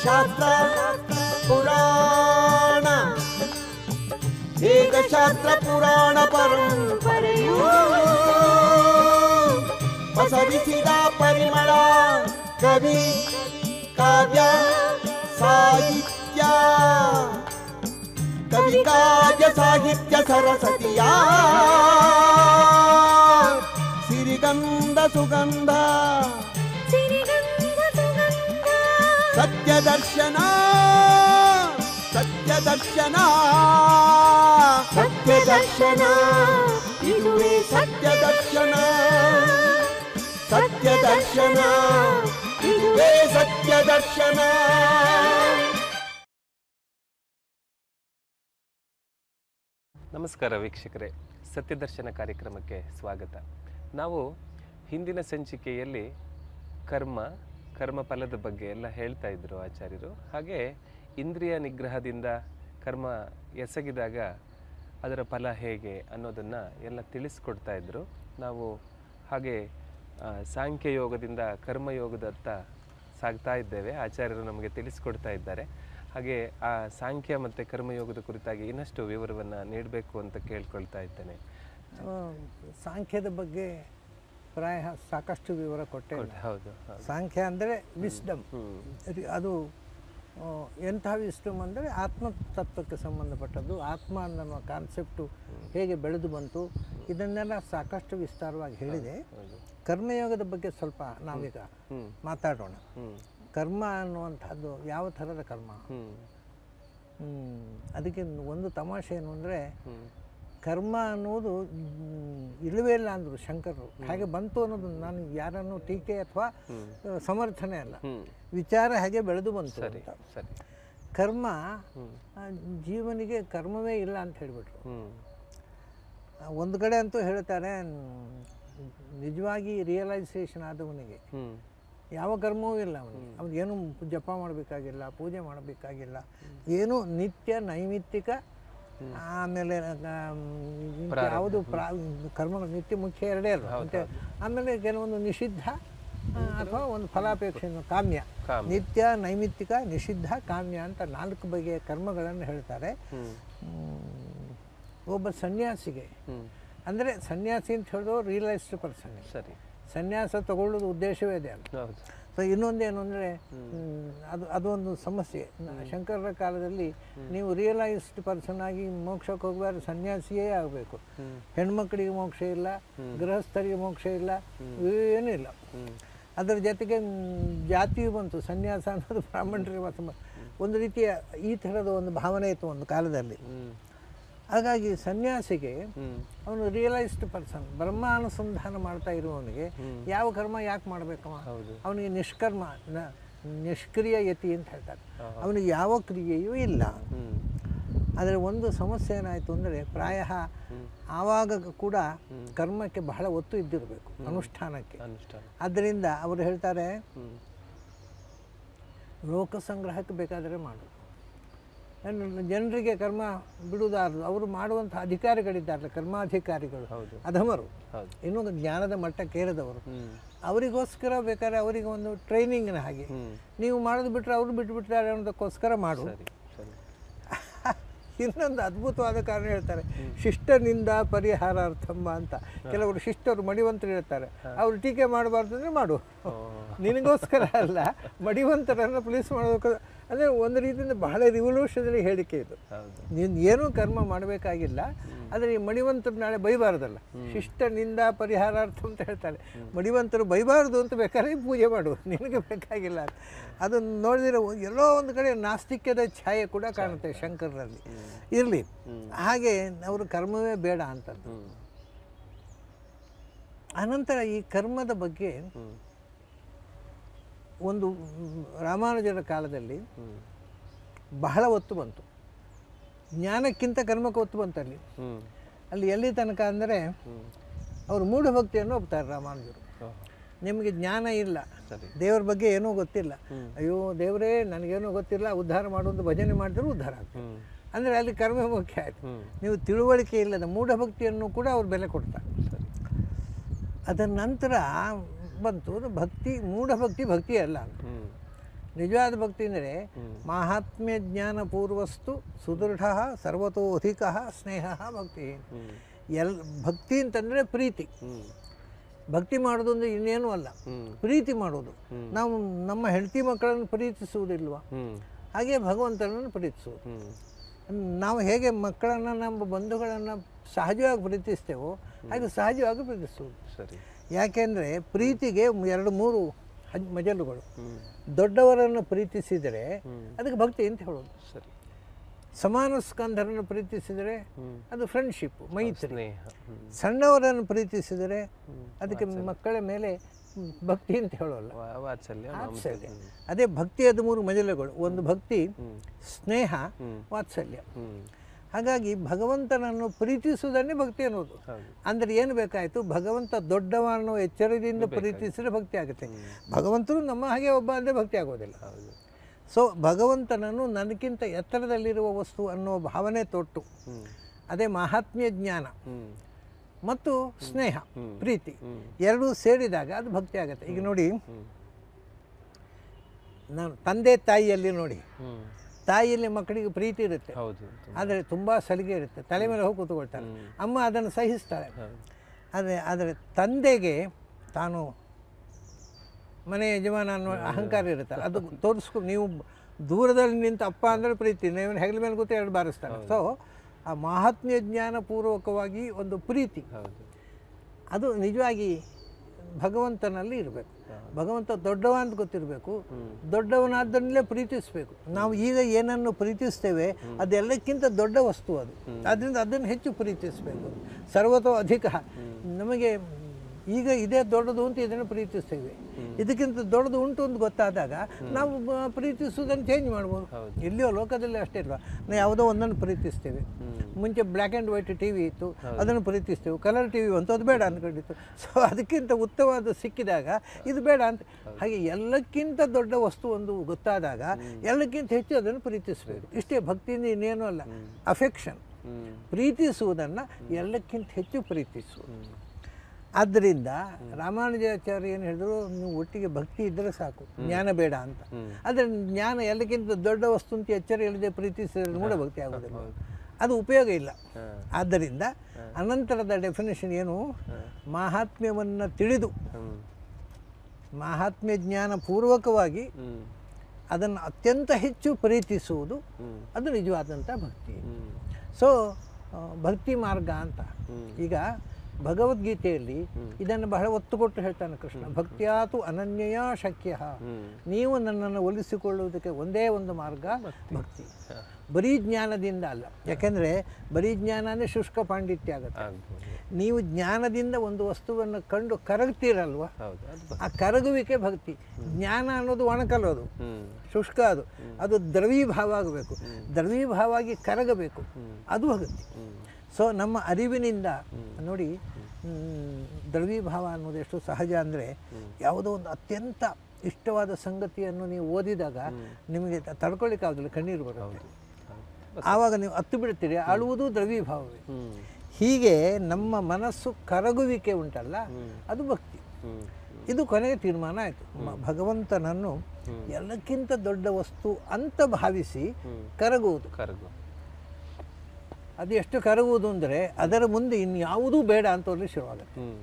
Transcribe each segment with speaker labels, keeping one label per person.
Speaker 1: ಶಾಸ್ತ್ರ ಪುರಾಣ ವೇದಶಾಸ್ತ್ರ ಪುರಾಣ ಪರಂಪರೆಯು ಪಸರಿಸಿದ ಪರಿಮಳ ಕವಿ ಕಾವ್ಯ ಸಾಹಿತ್ಯ ಕವಿ ಕಾವ್ಯ ಸಾಹಿತ್ಯ ಸರಸ್ವತಿಯ ಸಿರಿಗಂಧ ಸುಗಂಧ ಸತ್ಯ ದರ್ಶನ ಸತ್ಯ ದರ್ಶನ ಸತ್ಯ ದರ್ಶನ ಇದುವೇ ಸತ್ಯ ದರ್ಶನ ಸತ್ಯ ದರ್ಶನ ಇದುವೇ ಸತ್ಯ ದರ್ಶನ
Speaker 2: ನಮಸ್ಕಾರ ವೀಕ್ಷಕರೇ ಸತ್ಯದರ್ಶನ ಕಾರ್ಯಕ್ರಮಕ್ಕೆ ಸ್ವಾಗತ ನಾವು ಹಿಂದಿನ ಸಂಚಿಕೆಯಲ್ಲಿ ಕರ್ಮ ಕರ್ಮಫಲದ ಬಗ್ಗೆ ಎಲ್ಲ ಹೇಳ್ತಾ ಇದ್ರು ಆಚಾರ್ಯರು ಹಾಗೆ ಇಂದ್ರಿಯ ನಿಗ್ರಹದಿಂದ ಕರ್ಮ ಎಸಗಿದಾಗ ಅದರ ಫಲ ಹೇಗೆ ಅನ್ನೋದನ್ನು ಎಲ್ಲ ತಿಳಿಸ್ಕೊಡ್ತಾ ಇದ್ರು ನಾವು ಹಾಗೆ ಆ, ಸಾಂಖ್ಯ ಯೋಗದಿಂದ ಕರ್ಮಯೋಗದತ್ತ ಸಾಗ್ತಾ ಇದ್ದೇವೆ ಆಚಾರ್ಯರು ನಮಗೆ ತಿಳಿಸ್ಕೊಡ್ತಾ ಇದ್ದಾರೆ ಹಾಗೆ ಆ ಸಾಂಖ್ಯ ಮತ್ತು ಕರ್ಮಯೋಗದ ಕುರಿತಾಗಿ ಇನ್ನಷ್ಟು ವಿವರವನ್ನು ನೀಡಬೇಕು ಅಂತ ಕೇಳ್ಕೊಳ್ತಾ ಇದ್ದೇನೆ
Speaker 3: ಆ, ಸಾಂಖ್ಯದ ಬಗ್ಗೆ ಪ್ರಾಯ ಸಾಕಷ್ಟು ವಿವರ ಕೊಟ್ಟೆ ಇಲ್ಲ.
Speaker 2: ಹೌದು ಹೌದು
Speaker 3: ಸಾಂಖ್ಯ ಅಂದರೆ ವಿಸ್ಡಮ್
Speaker 2: ಹ್ಮ್.
Speaker 3: ಅದು ಆ, ಎಂತಹ ವಿಸ್ಡಮ್ ಅಂದರೆ ಆತ್ಮ ತತ್ವಕ್ಕೆ ಸಂಬಂಧಪಟ್ಟದ್ದು ಆತ್ಮ ಅನ್ನೋ ಕಾನ್ಸೆಪ್ಟು ಹೇಗೆ ಬೆಳೆದು ಬಂತು ಇದನ್ನೆಲ್ಲ ಸಾಕಷ್ಟು ವಿಸ್ತಾರವಾಗಿ ಹೇಳಿದೆ
Speaker 2: ಹೌದು
Speaker 3: ಕರ್ಮಯೋಗದ ಬಗ್ಗೆ ಸ್ವಲ್ಪ ನಾವೀಗ
Speaker 2: ಹ್ಮ್
Speaker 3: ಮಾತಾಡೋಣ
Speaker 2: ಹ್ಮ್
Speaker 3: ಕರ್ಮ ಅನ್ನುವಂಥದ್ದು ಯಾವ ಥರದ ಕರ್ಮ
Speaker 2: ಹ್ಮ್
Speaker 3: ಹ್ಮ್, ಅದಕ್ಕೆ ಒಂದು ತಮಾಷೆ ಏನು ಅಂದರೆ
Speaker 2: ಹ್ಮ್
Speaker 3: ಕರ್ಮ ಅನ್ನೋದು ಮ್, ಇಲ್ಲವೇ ಇಲ್ಲ ಅಂದರು ಶಂಕರರು ಹಾಗೆ ಬಂತು ಅನ್ನೋದು ನಾನು ಯಾರನ್ನು ಟೀಕೆ ಅಥವಾ ಸಮರ್ಥನೆ ಅಲ್ಲ
Speaker 2: ಹ್ಮ್
Speaker 3: ವಿಚಾರ ಹಾಗೆ ಬೆಳೆದು ಬಂತು
Speaker 2: ಸರಿ
Speaker 3: ಅಂತ.
Speaker 2: ಸರಿ
Speaker 3: ಕರ್ಮ
Speaker 2: ಹ್ಮ್
Speaker 3: ಆ, ಜೀವನಿಗೆ ಕರ್ಮವೇ ಇಲ್ಲ ಅಂತ ಹೇಳಿಬಿಟ್ರು
Speaker 2: ಹ್ಮ್
Speaker 3: ಆ, ಒಂದು ಕಡೆ ಅಂತೂ ಹೇಳ್ತಾರೆ ಮ್, ನಿಜವಾಗಿ ರಿಯಲೈಸೇಷನ್ ಆದವನಿಗೆ
Speaker 2: ಹ್ಮ್
Speaker 3: ಯಾವ ಕರ್ಮವೂ ಇಲ್ಲ ಅವನಿಗೆ ಅವನು ಏನು ಜಪ ಮಾಡಬೇಕಾಗಿಲ್ಲ ಪೂಜೆ ಮಾಡಬೇಕಾಗಿಲ್ಲ ಏನು ನಿತ್ಯ ನೈಮಿತ್ತಿಕ ಆಮೇಲೆ ಆ, ಯಾವುದು ಪ್ರಾ ಕರ್ಮಗಳು ನಿತ್ಯ ಮುಖ್ಯ ಎರಡೇ ಅಲ್ಲ ಮತ್ತೆ ಆಮೇಲೆ ಕೆಲವೊಂದು ನಿಷಿದ್ಧ ಆ, ಅಥವಾ ಒಂದು ಫಲಾಪೇಕ್ಷೆ ಕಾಮ್ಯ
Speaker 2: ಕಾಮ್ಯ.
Speaker 3: ನಿತ್ಯ ನೈಮಿತ್ತಿಕ ನಿಷಿದ್ಧ ಕಾಮ್ಯ ಅಂತ ನಾಲ್ಕು ಬಗೆಯ ಕರ್ಮಗಳನ್ನು ಹೇಳ್ತಾರೆ
Speaker 2: ಹ್ಮ್
Speaker 3: ಹ್ಮ್, ಒಬ್ಬ ಸನ್ಯಾಸಿಗೆ
Speaker 2: ಹ್ಮ್
Speaker 3: ಅಂದರೆ ಸನ್ಯಾಸಿ ಅಂತ ಹೇಳೋದು ರಿಯಲೈಸ್ಡ್ ಪರ್ಸನ್
Speaker 2: ಸರಿ
Speaker 3: ಸನ್ಯಾಸ ತಗೊಳ್ಳೋದು ಉದ್ದೇಶವೇ ಇದೆ ಅಲ್ಲ
Speaker 2: ಹೌದು
Speaker 3: ಸೊ ಇನ್ನೊಂದೇನು ಅಂದರೆ ಅದು ಅದೊಂದು ಸಮಸ್ಯೆ ನ- ಶಂಕರರ ಕಾಲದಲ್ಲಿ ನೀವು ರಿಯಲೈಸ್ಡ್ ಪರ್ಸನ್ ಆಗಿ ಮೋಕ್ಷಕ್ಕೆ ಹೋಗಬಾರ್ದು ಸನ್ಯಾಸಿಯೇ ಆಗಬೇಕು ಹೆಣ್ಮಕ್ಳಿಗೆ ಮೋಕ್ಷ ಇಲ್ಲ ಗೃಹಸ್ಥರಿಗೆ ಮೋಕ್ಷ ಇಲ್ಲ ಏನೂ ಇಲ್ಲ
Speaker 2: ಹ್ಮ್
Speaker 3: ಅದರ ಜೊತೆಗೆ ಮ್, ಜಾತಿಯು ಬಂತು ಸನ್ಯಾಸ ಅನ್ನೋದು ಬ್ರಾಹ್ಮಣರಿಗೆ ಮಾತ್ರ ಬ- ಒಂದು ರೀತಿಯ ಈ ಥರದ ಒಂದು ಭಾವನೆ ಇತ್ತು ಒಂದು ಕಾಲದಲ್ಲಿ
Speaker 2: ಹ್ಮ್
Speaker 3: ಹಾಗಾಗಿ ಸನ್ಯಾಸಿಗೆ
Speaker 2: ಹ್ಮ್
Speaker 3: ಅವನು ರಿಯಲೈಸ್ಡ್ ಪರ್ಸನ್ ಬ್ರಹ್ಮಾನುಸಂಧಾನ ಮಾಡ್ತಾ ಇರುವವನಿಗೆ ಯಾವ ಕರ್ಮ ಯಾಕೆ ಮಾಡಬೇಕವ
Speaker 2: ಹೌದು
Speaker 3: ಅವನಿಗೆ ನಿಷ್ಕರ್ಮ ನ- ನಿಷ್ಕ್ರಿಯ ಯತಿ ಅಂತ ಹೇಳ್ತಾರೆ ಅವನಿಗೆ ಯಾವ ಕ್ರಿಯೆಯೂ ಇಲ್ಲ
Speaker 2: ಹ್ಮ್
Speaker 3: ಆದರೆ ಒಂದು ಸಮಸ್ಯೆ ಏನಾಯಿತು ಅಂದರೆ ಪ್ರಾಯ ಆವಾಗ ಕೂಡ ಕರ್ಮಕ್ಕೆ ಬಹಳ ಒತ್ತು ಇದ್ದಿರಬೇಕು ಅನುಷ್ಠಾನಕ್ಕೆ
Speaker 2: ಅನುಷ್ಠಾನ
Speaker 3: ಆದ್ದರಿಂದ ಅವರು ಹೇಳ್ತಾರೆ
Speaker 2: ಹ್ಮ್
Speaker 3: ಲೋಕ ಸಂಗ್ರಹಕ್ಕೆ ಬೇಕಾದರೆ ಮಾಡು ಏನು ಜನರಿಗೆ ಕರ್ಮ ಬಿಡುವುದಾರದು ಅವರು ಮಾಡುವಂಥ ಅಧಿಕಾರಿಗಳಿದ್ದಾರೆ ಕರ್ಮಾಧಿಕಾರಿಗಳು
Speaker 2: ಹೌದು
Speaker 3: ಅಧಮರು
Speaker 2: ಹೌದು
Speaker 3: ಇನ್ನೂ ಜ್ಞಾನದ ಮಟ್ಟಕ್ಕೇರಿದವರು
Speaker 2: ಹ್ಮ್
Speaker 3: ಅವರಿಗೋಸ್ಕರ ಬೇಕಾದ್ರೆ ಅವರಿಗೆ ಒಂದು ಟ್ರೈನಿಂಗ್ನ ಹಾಗೆ
Speaker 2: ಹ್ಮ್
Speaker 3: ನೀವು ಮಾಡೋದು ಬಿಟ್ಟರೆ ಅವರು ಬಿಟ್ಬಿಡ್ತಾರೆ ಅನ್ನೋದಕ್ಕೋಸ್ಕರ ಮಾಡು
Speaker 2: ಸರಿ ಸರಿ
Speaker 3: ಇನ್ನೊಂದು ಅದ್ಭುತವಾದ ಕಾರಣ ಹೇಳ್ತಾರೆ ಶಿಷ್ಟನಿಂದ ಪರಿಹಾರಾರ್ಥಂಬ ಅಂತ ಕೆಲವರು ಶಿಷ್ಟರು ಮಡಿವಂತರು ಹೇಳ್ತಾರೆ ಅವರು ಟೀಕೆ ಮಾಡಬಾರ್ದು ಅಂದರೆ ಮಾಡು ನಿನಗೋಸ್ಕರ ಅಲ್ಲ ಮಡಿವಂತರನ್ನು ಪ್ಲೀಸ್ ಮಾಡೋದಕ್ಕೆ ಅಂದರೆ ಒಂದು ರೀತಿಯಿಂದ ಬಹಳ ರಿವಲ್ಯೂಷನರಿ ಹೇಳಿಕೆ ಇದು
Speaker 2: ಹೌದು
Speaker 3: ನೀನು ಏನೂ ಕರ್ಮ ಮಾಡಬೇಕಾಗಿಲ್ಲ ಆದರೆ ಈ ಮಡಿವಂತರು ನಾಳೆ ಬೈಬಾರ್ದಲ್ಲ ಶಿಷ್ಟನಿಂದ ಪರಿಹಾರಾರ್ಥ ಅಂತ ಹೇಳ್ತಾರೆ ಮಡಿವಂತರು ಬೈಬಾರ್ದು ಅಂತ ಬೇಕಾದ್ರೆ ಪೂಜೆ ಮಾಡು ನಿನಗೆ ಬೇಕಾಗಿಲ್ಲ ಅಂತ. ಅದನ್ನು ನೋಡಿದರೆ ಎಲ್ಲೋ ಒಂದು ಕಡೆ ನಾಸ್ತಿಕ್ಯದ ಛಾಯೆ ಕೂಡ ಕಾಣುತ್ತೆ ಶಂಕರರಲ್ಲಿ ಇರಲಿ ಹಾಗೆ ಅವರು ಕರ್ಮವೇ ಬೇಡ ಅಂತದ್ದು
Speaker 2: ಹ್ಮ್
Speaker 3: ಅನಂತರ ಈ ಕರ್ಮದ ಬಗ್ಗೆ
Speaker 2: ಹ್ಮ್
Speaker 3: ಒಂದು ಮ್, ರಾಮಾನುಜರ ಕಾಲದಲ್ಲಿ
Speaker 2: ಹ್ಮ್
Speaker 3: ಬಹಳ ಒತ್ತು ಬಂತು ಜ್ಞಾನಕ್ಕಿಂತ ಕರ್ಮಕ್ಕೆ ಒತ್ತು ಬಂತಲ್ಲಿ
Speaker 2: ಹ್ಮ್
Speaker 3: ಅಲ್ಲಿ ಎಲ್ಲಿ ತನಕ ಅಂದರೆ
Speaker 2: ಹ್ಮ್
Speaker 3: ಅವರು ಮೂಢಭಕ್ತಿಯನ್ನು ಒಪ್ತಾರೆ ರಾಮಾನುಜರು
Speaker 2: ಓಹ್,
Speaker 3: ನಿಮಗೆ ಜ್ಞಾನ ಇಲ್ಲ
Speaker 2: ಸರಿ
Speaker 3: ದೇವ್ರ ಬಗ್ಗೆ ಏನೂ ಗೊತ್ತಿಲ್ಲ
Speaker 2: ಹ್ಮ್.
Speaker 3: ಅಯ್ಯೋ ದೇವರೇ ನನಗೇನೂ ಗೊತ್ತಿಲ್ಲ ಉದ್ಧಾರ ಮಾಡುವಂಥ ಭಜನೆ ಮಾಡಿದ್ರು ಉದ್ಧಾರ ಆಗ್ತದೆ
Speaker 2: ಹ್ಮ್
Speaker 3: ಅಂದರೆ ಅಲ್ಲಿ ಕರ್ಮ ಮುಖ್ಯ ಆಯಿತು
Speaker 2: ಹ್ಮ್
Speaker 3: ನೀವು ತಿಳುವಳಿಕೆ ಇಲ್ಲದ ಮೂಢಭಕ್ತಿಯನ್ನು ಕೂಡ ಅವ್ರು ಬೆಲೆ ಕೊಡ್ತಾರೆ
Speaker 2: ಸರಿ
Speaker 3: ಅದರ ನಂತರ ಬಂತು ಅದು ಭಕ್ತಿ ಮೂಢಭಕ್ತಿ ಭಕ್ತಿ ಅಲ್ಲ ಅಂತ
Speaker 2: ಹ್ಮ್
Speaker 3: ನಿಜವಾದ ಭಕ್ತಿ ಅಂದರೆ ಮಾಹಾತ್ಮ್ಯ ಜ್ಞಾನ ಪೂರ್ವಸ್ತು ಸುದೃಢ ಸರ್ವತೋ ಅಧಿಕ ಸ್ನೇಹ ಭಕ್ತಿ
Speaker 2: ಹ್ಮ್
Speaker 3: ಎಲ್ ಭಕ್ತಿ ಅಂತಂದರೆ ಪ್ರೀತಿ
Speaker 2: ಹ್ಮ್
Speaker 3: ಭಕ್ತಿ ಮಾಡೋದು ಅಂದರೆ ಇನ್ನೇನೂ ಅಲ್ಲ
Speaker 2: ಹ್ಮ್
Speaker 3: ಪ್ರೀತಿ ಮಾಡೋದು ನಾವು ನಮ್ಮ ಹೆಂಡತಿ ಮಕ್ಕಳನ್ನು ಪ್ರೀತಿಸುವುದಿಲ್ವಾ
Speaker 2: ಹ್ಮ್
Speaker 3: ಹಾಗೆ ಭಗವಂತನನ್ನು ಪ್ರೀತಿಸುವುದು
Speaker 2: ಹ್ಮ್
Speaker 3: ನಾವು ಹೇಗೆ ಮಕ್ಕಳನ್ನು ನಮ್ಮ ಬಂಧುಗಳನ್ನು ಸಹಜವಾಗಿ ಪ್ರೀತಿಸ್ತೇವೋ ಹಾಗೆ ಸಹಜವಾಗಿ ಪ್ರೀತಿಸುವುದು
Speaker 2: ಸರಿ
Speaker 3: ಯಾಕೆಂದರೆ ಪ್ರೀತಿಗೆ ಎರಡು ಮೂರು ಹಜ್ ಮಜಲುಗಳು
Speaker 2: ಹ್ಮ್
Speaker 3: ದೊಡ್ಡವರನ್ನು ಪ್ರೀತಿಸಿದರೆ
Speaker 2: ಹ್ಮ್.
Speaker 3: ಅದಕ್ಕೆ ಭಕ್ತಿ ಅಂತ ಹೇಳೋದು
Speaker 2: ಸರಿ
Speaker 3: ಸಮಾನ ಸ್ಕಂಧರನ್ನು ಪ್ರೀತಿಸಿದರೆ
Speaker 2: ಹ್ಮ್.
Speaker 3: ಅದು ಫ್ರೆಂಡ್ಶಿಪ್ ಮೈತ್ರಿ
Speaker 2: ಸ್ನೇಹ ಹ್ಮ್
Speaker 3: ಸಣ್ಣವರನ್ನು ಪ್ರೀತಿಸಿದರೆ ಅದಕ್ಕೆ ಮಕ್ಕಳ ಮೇಲೆ ಹ್ಮ್, ಭಕ್ತಿ ಅಂತ ಹೇಳೋಲ್ಲ
Speaker 2: ವಾ- ವಾತ್ಸಲ್ಯ ಮಮತೆ.
Speaker 3: ವಾತ್ಸಲ್ಯ ಅದೇ ಭಕ್ತಿ ಅದು ಮೂರು ಮಜಲುಗಳು ಒಂದು ಭಕ್ತಿ
Speaker 2: ಹ್ಮ್
Speaker 3: ಸ್ನೇಹ
Speaker 2: ಹ್ಮ್
Speaker 3: ವಾತ್ಸಲ್ಯ
Speaker 2: ಹ್ಮ್
Speaker 3: ಹಾಗಾಗಿ ಭಗವಂತನನ್ನು ಪ್ರೀತಿಸುವುದನ್ನೇ ಭಕ್ತಿ ಅನ್ನೋದು
Speaker 2: ಹೌದು
Speaker 3: ಅಂದರೆ ಏನು ಬೇಕಾಯಿತು ಭಗವಂತ ದೊಡ್ಡವ ಅನ್ನೋ ಎಚ್ಚರದಿಂದ ಪ್ರೀತಿಸಿದ್ರೆ ಭಕ್ತಿ ಆಗುತ್ತೆ ಭಗವಂತನು ನಮ್ಮ ಹಾಗೆ ಒಬ್ಬ ಅಂದರೆ ಭಕ್ತಿ ಆಗೋದಿಲ್ಲ
Speaker 2: ಹೌದು
Speaker 3: ಸೊ ಭಗವಂತನನ್ನು ನನಗಿಂತ ಎತ್ತರದಲ್ಲಿರುವ ವಸ್ತು ಅನ್ನೋ ಭಾವನೆ ತೊಟ್ಟು
Speaker 2: ಹ್ಮ್
Speaker 3: ಅದೇ ಮಹಾತ್ಮ್ಯ ಜ್ಞಾನ
Speaker 2: ಹ್ಮ್
Speaker 3: ಮತ್ತು ಸ್ನೇಹ
Speaker 2: ಹ್ಮ್.
Speaker 3: ಪ್ರೀತಿ
Speaker 2: ಹ್ಮ್
Speaker 3: ಎರಡೂ ಸೇರಿದಾಗ ಅದು ಭಕ್ತಿ ಆಗುತ್ತೆ ಈಗ ನೋಡಿ
Speaker 2: ಹ್ಮ್
Speaker 3: ನಾನು ತಂದೆ ತಾಯಿಯಲ್ಲಿ ನೋಡಿ
Speaker 2: ಹ್ಮ್
Speaker 3: ತಾಯಿಯಲ್ಲಿ ಮಕ್ಕಳಿಗೆ ಪ್ರೀತಿ ಇರುತ್ತೆ
Speaker 2: ಹೌದು
Speaker 3: ಆದರೆ ತುಂಬ ಸಲಿಗೆ ಇರುತ್ತೆ ತಲೆ ಮೇಲೆ ಹೋಗಿ ಕೂತ್ಕೊಳ್ತಾರೆ ಅಮ್ಮ ಅದನ್ನು ಸಹಿಸ್ತಾಳೆ
Speaker 2: ಹೌದು
Speaker 3: ಆದರೆ ಆದರೆ ತಂದೆಗೆ ತಾನು ಮನೆ ಯಜಮಾನ ಅನ್ನೋ ಅಹಂಕಾರ ಇರುತ್ತೆ ಅದು ತೋರಿಸ್ಕೊ ನೀವು ದೂರದಲ್ಲಿ ನಿಂತು ಅಪ್ಪ ಅಂದರೆ ಪ್ರೀತಿ ನೀವು ಹೆಗಲ ಮೇಲೆ ಕೂತು ಎರಡು ಬಾರಿಸ್ತಾನೆ ಸೊ ಆ ಮಹಾತ್ಮ್ಯ ಜ್ಞಾನ ಪೂರ್ವಕವಾಗಿ ಒಂದು ಪ್ರೀತಿ
Speaker 2: ಹೌದು
Speaker 3: ಅದು ನಿಜವಾಗಿ ಭಗವಂತನಲ್ಲಿ ಇರಬೇಕು ಭಗವಂತ ದೊಡ್ಡವ ಅಂತ ಗೊತ್ತಿರಬೇಕು ದೊಡ್ಡವನಾದ್ದನ್ನೇ ಪ್ರೀತಿಸಬೇಕು ನಾವು ಈಗ ಏನನ್ನು ಪ್ರೀತಿಸ್ತೇವೆ ಅದೆಲ್ಲಕ್ಕಿಂತ ದೊಡ್ಡ ವಸ್ತು ಅದು ಆದ್ದರಿಂದ ಅದನ್ನು ಹೆಚ್ಚು ಪ್ರೀತಿಸಬೇಕು ಸರ್ವತೋ ಅಧಿಕ ನಮಗೆ ಈಗ ಇದೇ ದೊಡ್ಡದು ಅಂತ ಇದನ್ನು ಪ್ರೀತಿಸ್ತೇವೆ ಇದಕ್ಕಿಂತ ದೊಡ್ಡದು ಉಂಟು ಅಂತ ಗೊತ್ತಾದಾಗ ನಾವು ಬ- ಪ್ರೀತಿಸುವುದನ್ನು ಚೇಂಜ್ ಮಾಡ್ಬೋದು ಎಲ್ಲಿಯೋ ಲೋಕದಲ್ಲಿ ಅಷ್ಟೇ ಇಲ್ವಾ ನಾವು ಯಾವುದೋ ಒಂದನ್ನು ಪ್ರೀತಿಸ್ತೇವೆ ಮುಂಚೆ black and white T V ಇತ್ತು ಅದನ್ನು ಪ್ರೀತಿಸ್ತೇವೆ ಕಲರ್ ಟಿ ವಿ ಬಂತು ಅದು ಬೇಡ ಅಂದ್ಕೊಂಡಿತ್ತು ಸೊ ಅದಕ್ಕಿಂತ ಉತ್ತಮವಾದ ಸಿಕ್ಕಿದಾಗ ಇದು ಬೇಡ ಅಂತ ಹಾಗೆ ಎಲ್ಲಕ್ಕಿಂತ ದೊಡ್ಡ ವಸ್ತು ಒಂದು ಗೊತ್ತಾದಾಗ ಎಲ್ಲಕ್ಕಿಂತ ಹೆಚ್ಚು ಅದನ್ನು ಪ್ರೀತಿಸಬೇಕು ಇಷ್ಟೇ ಭಕ್ತಿಯಿಂದ ಇನ್ನೇನು ಅಲ್ಲ ಅಫೆಕ್ಷನ್
Speaker 2: ಹ್ಮ್
Speaker 3: ಪ್ರೀತಿಸುವುದನ್ನು ಎಲ್ಲಕ್ಕಿಂತ ಹೆಚ್ಚು ಪ್ರೀತಿಸುವುದು ಆದ್ದರಿಂದ ರಾಮಾನುಜಾಚಾರ್ಯ ಏನು ಹೇಳಿದ್ರು ನೀವು ಒಟ್ಟಿಗೆ ಭಕ್ತಿ ಇದ್ದರೆ ಸಾಕು ಜ್ಞಾನ ಬೇಡ ಅಂತ ಆದರೆ ಜ್ಞಾನ ಎಲ್ಲಕ್ಕಿಂತ ದೊಡ್ಡ ವಸ್ತು ಅಂತ ಎಚ್ಚರ ಇಲ್ಲದೆ ಪ್ರೀತಿಸಿದ್ರೆ ಕೂಡ ಭಕ್ತಿ ಆಗೋದಿಲ್ಲ ಅದು ಉಪಯೋಗ ಇಲ್ಲ ಆದ್ದರಿಂದ ಅನಂತರದ ಡೆಫಿನೇಷನ್ ಏನು ಮಾಹಾತ್ಮ್ಯವನ್ನು ತಿಳಿದು
Speaker 2: ಹ್ಮ್
Speaker 3: ಮಾಹಾತ್ಮ್ಯ ಜ್ಞಾನ ಪೂರ್ವಕವಾಗಿ
Speaker 2: ಹ್ಮ್
Speaker 3: ಅದನ್ನು ಅತ್ಯಂತ ಹೆಚ್ಚು ಪ್ರೀತಿಸುವುದು
Speaker 2: ಹ್ಮ್
Speaker 3: ಅದು ನಿಜವಾದಂಥ ಭಕ್ತಿ
Speaker 2: ಹ್ಮ್
Speaker 3: ಸೊ ಆ, ಭಕ್ತಿ ಮಾರ್ಗ ಅಂತ ಈಗ ಭಗವದ್ಗೀತೆಯಲ್ಲಿ ಇದನ್ನು ಬಹಳ ಒತ್ತು ಕೊಟ್ಟು ಹೇಳ್ತಾನೆ ಕೃಷ್ಣ ಭಕ್ತಿಯಾತು ಅನನ್ಯಯ ಶಕ್ಯ
Speaker 2: ಹ್ಮ್
Speaker 3: ನೀವು ನನ್ನನ್ನು ಒಲಿಸಿಕೊಳ್ಳುವುದಕ್ಕೆ ಒಂದೇ ಒಂದು ಮಾರ್ಗ ಭಕ್ತಿ ಬರೀ ಜ್ಞಾನದಿಂದ ಅಲ್ಲ ಯಾಕೆಂದರೆ ಬರೀ ಜ್ಞಾನ ಅಂದರೆ ಶುಷ್ಕ ಪಾಂಡಿತ್ಯ ಆಗುತ್ತೆ
Speaker 2: ಆಗ್ಬೋದು
Speaker 3: ನೀವು ಜ್ಞಾನದಿಂದ ಒಂದು ವಸ್ತುವನ್ನು ಕಂಡು ಕರಗ್ತೀರಲ್ವ
Speaker 2: ಹೌದು ಅದು ಬ-
Speaker 3: ಆ ಕರಗುವಿಕೆ ಭಕ್ತಿ ಜ್ಞಾನ ಅನ್ನೋದು ಒಣಕಲ್ಲೋದು
Speaker 2: ಹ್ಮ್
Speaker 3: ಶುಷ್ಕ ಅದು ಅದು ದ್ರವೀಭಾವ ಆಗಬೇಕು ದ್ರವೀಭಾವ ಆಗಿ ಕರಗಬೇಕು ಅದು ಭಕ್ತಿ
Speaker 2: ಹ್ಮ್
Speaker 3: ಸೊ ನಮ್ಮ ಅರಿವಿನಿಂದ ನೋಡಿ ಮ್, ದ್ರವೀಭಾವ ಅನ್ನೋದು ಎಷ್ಟು ಸಹಜ ಅಂದರೆ ಯಾವುದೋ ಒಂದು ಅತ್ಯಂತ ಇಷ್ಟವಾದ ಸಂಗತಿಯನ್ನು ನೀವು ಓದಿದಾಗ ನಿಮಗೆ ತ- ತಡ್ಕೊಳ್ಳಿಕ್ಕಾಗಲ್ಲ ಕಣ್ಣೀರು ಬರುತ್ತೆ
Speaker 2: ಹೌದು
Speaker 3: ಆವಾಗ ನೀವು ಹತ್ತು ಬಿಡ್ತೀರಿ ಅಳುವುದು ದ್ರವೀಭಾವವೇ
Speaker 2: ಹ್ಮ್
Speaker 3: ಹೀಗೆ ನಮ್ಮ ಮನಸ್ಸು ಕರಗುವಿಕೆ ಉಂಟಲ್ಲ ಅದು ಭಕ್ತಿ
Speaker 2: ಹ್ಮ್
Speaker 3: ಇದು ಕೊನೆಗೆ ತೀರ್ಮಾನ ಆಯಿತು ಭಗವಂತನನ್ನು ಎಲ್ಲಕ್ಕಿಂತ ದೊಡ್ಡ ವಸ್ತು ಅಂತ ಭಾವಿಸಿ ಕರಗುವುದು
Speaker 2: ಕರಗು
Speaker 3: ಅದು ಎಷ್ಟು ಕರಗುವುದು ಅಂದರೆ ಅದರ ಮುಂದೆ ಇನ್ಯಾವುದೂ ಬೇಡ ಅಂತ ಅವ್ರಿಗೆ ಶುರುವಾಗುತ್ತೆ
Speaker 2: ಹ್ಮ್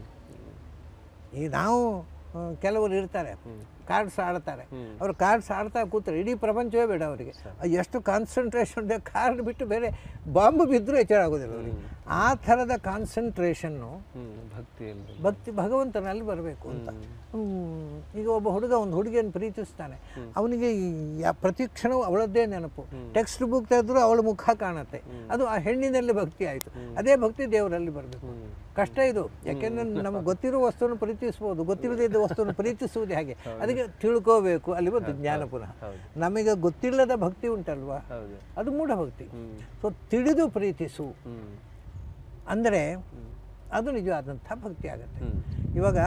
Speaker 3: ಈಗ ನಾವು ಆ, ಕೆಲವರು ಇರ್ತಾರೆ ಕಾರ್ಡ್ಸ್ ಆಡ್ತಾರೆ ಅವರು ಕಾರ್ಡ್ಸ್ ಆಡ್ತಾ ಕೂತ್ರೆ ಇಡೀ ಪ್ರಪಂಚವೇ ಬೇಡ ಅವರಿಗೆ ಎಷ್ಟು ಕಾನ್ಸಂಟ್ರೇಷನ್ ಇದೆ ಕಾರ್ಡ್ ಬಿಟ್ಟು ಬೇರೆ ಬಾಂಬ್ ಬಿದ್ದರೂ ಎಚ್ಚರ ಆಗೋದಿಲ್ಲ ಅವರಿಗೆ ಆ ಥರದ ಕಾನ್ಸಂಟ್ರೇಷನ್ನು
Speaker 2: ಹ್ಮ್ ಭಕ್ತಿಯಲ್ಲಿ
Speaker 3: ಭಕ್ತಿ ಭಗವಂತನಲ್ಲಿ ಬರಬೇಕು ಅಂತ ಹ್ಮ್. ಈಗ ಒಬ್ಬ ಹುಡುಗ ಒಂದು ಹುಡುಗಿಯನ್ನು ಪ್ರೀತಿಸ್ತಾನೆ ಅವನಿಗೆ ಯಾ ಪ್ರತಿ ಕ್ಷಣವೂ ಅವಳದ್ದೇ ನೆನಪು ಟೆಕ್ಸ್ಟ್ ಬುಕ್ ತೆಗೆದ್ರು ಅವಳ ಮುಖ ಕಾಣುತ್ತೆ ಅದು ಆ ಹೆಣ್ಣಿನಲ್ಲಿ ಭಕ್ತಿ ಆಯಿತು ಅದೇ ಭಕ್ತಿ ದೇವರಲ್ಲಿ ಬರಬೇಕು ಕಷ್ಟ ಇದು ಯಾಕೆಂದ್ರೆ ನಮಗೆ ಗೊತ್ತಿರೋ ವಸ್ತುವನ್ನು ಪ್ರೀತಿಸ್ಬೋದು ಗೊತ್ತಿಲ್ಲದೆ ಇದ್ದ ವಸ್ತುವನ್ನು ಪ್ರೀತಿಸುವುದು ಹಾಗೆ ಅದಕ್ಕೆ ತಿಳ್ಕೋಬೇಕು ಅಲ್ಲಿ ಬಂತು ಜ್ಞಾನ ಪುನಃ ನಮಗೆ ಗೊತ್ತಿಲ್ಲದ ಭಕ್ತಿ ಉಂಟಲ್ವಾ
Speaker 2: ಹೌದು
Speaker 3: ಅದು ಮೂಢ ಭಕ್ತಿ
Speaker 2: ಹ್ಮ್
Speaker 3: ಸೊ ತಿಳಿದು ಪ್ರೀತಿಸು
Speaker 2: ಹ್ಮ್
Speaker 3: ಅಂದರೆ ಅದು ನಿಜವಾದಂಥ ಭಕ್ತಿ ಆಗುತ್ತೆ
Speaker 2: ಹ್ಮ್
Speaker 3: ಇವಾಗ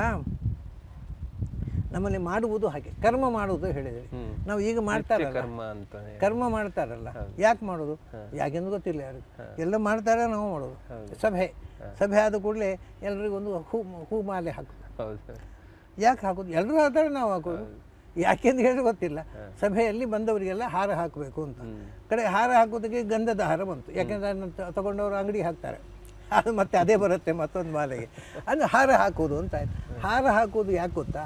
Speaker 3: ನಮ್ಮಲ್ಲಿ ಮಾಡುವುದು ಹಾಗೆ ಕರ್ಮ ಮಾಡುವುದು ಹೇಳಿದ್ರಿ
Speaker 2: ಹ್ಮ್.
Speaker 3: ನಾವು ಈಗ ಮಾಡ್ತಾರಲ್ಲ
Speaker 2: ಕರ್ಮ ಅಂತಾನೆ
Speaker 3: ಕರ್ಮ ಮಾಡ್ತಾರಲ್ಲ ಯಾಕೆ ಮಾಡೋದು ಯಾಕೆಂದು ಗೊತ್ತಿಲ್ಲ ಯಾರಿಗೂ ಎಲ್ಲ ಮಾಡ್ತಾರೆ ನಾವು ಮಾಡೋದು ಸಭೆ ಸಭೆ ಆದ ಕೂಡಲೇ ಎಲ್ರಿಗೂ ಒಂದು ಹೂ ಹೂ ಮಾಲೆ ಹಾಕೋದು
Speaker 2: ಹೌದು
Speaker 3: ಯಾಕೆ ಹಾಕೋದು ಎಲ್ಲರೂ ಹಾಕ್ತಾರೆ ನಾವು ಹಾಕೋದು ಯಾಕೆಂದು ಹೇಳಿ ಗೊತ್ತಿಲ್ಲ ಸಭೆಯಲ್ಲಿ ಬಂದವರಿಗೆಲ್ಲ ಹಾರ ಹಾಕಬೇಕು ಅಂತ ಕಡೆ ಹಾರ ಹಾಕೋದಕ್ಕೆ ಗಂಧದ ಹಾರ ಬಂತು ಯಾಕೆಂದ್ರೆ ಅದನ್ನು ತ- ತಗೊಂಡವರು ಅಂಗಡಿ ಹಾಕ್ತಾರೆ ಅದು ಮತ್ತೆ ಅದೇ ಬರುತ್ತೆ ಮತ್ತೊಂದು ಮಾಲೆಗೆ ಅದು ಹಾರ ಹಾಕೋದು ಅಂತ ಆಯ್ತು ಹಾರ ಹಾಕೋದು ಯಾಕೆ ಗೊತ್ತಾ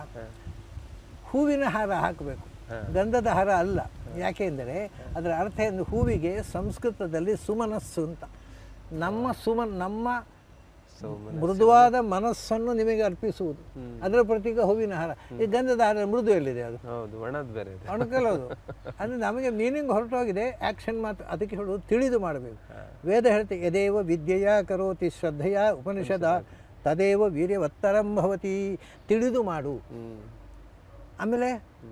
Speaker 3: ಹೂವಿನ ಹಾರ ಹಾಕಬೇಕು ಗಂಧದ ಹಾರ ಅಲ್ಲ ಯಾಕೆಂದರೆ ಅದರ ಅರ್ಥ ಏನು ಹೂವಿಗೆ ಸಂಸ್ಕೃತದಲ್ಲಿ ಸುಮನಸ್ಸು ಅಂತ ನಮ್ಮ ಸುಮನ್ ನಮ್ಮ ಮೃದುವಾದ ಮನಸ್ಸನ್ನು ನಿಮಗೆ ಅರ್ಪಿಸುವುದು ಅದರ ಪ್ರತೀಕ ಹೂವಿನ ಹಾರ ಈ ಗಂಧದ ಹಾರ ಮೃದು ಎಲ್ಲಿದೆ ಅದು
Speaker 2: ಹೌದು ಒಣದ್ ಬೇರೆ ಇದೆ
Speaker 3: ಅಣಕಲೋದು ಅಂದರೆ ನಮಗೆ ಮೀನಿಂಗ್ ಹೊರಟೋಗಿದೆ ಆ್ಯಕ್ಷನ್ ಮಾತು ಅದಕ್ಕೆ ಹೇಳೋದು ತಿಳಿದು ಮಾಡಬೇಕು ವೇದ ಹೇಳ್ತೆ ಯದೇವ ವಿದ್ಯೆಯ ಕರೋತಿ ಶ್ರದ್ಧೆಯ ಉಪನಿಷದ ತದೇವ ವೀರ್ಯವತ್ತರಂ ಭವತಿ ತಿಳಿದು ಮಾಡು
Speaker 2: ಹ್ಮ್
Speaker 3: ಆಮೇಲೆ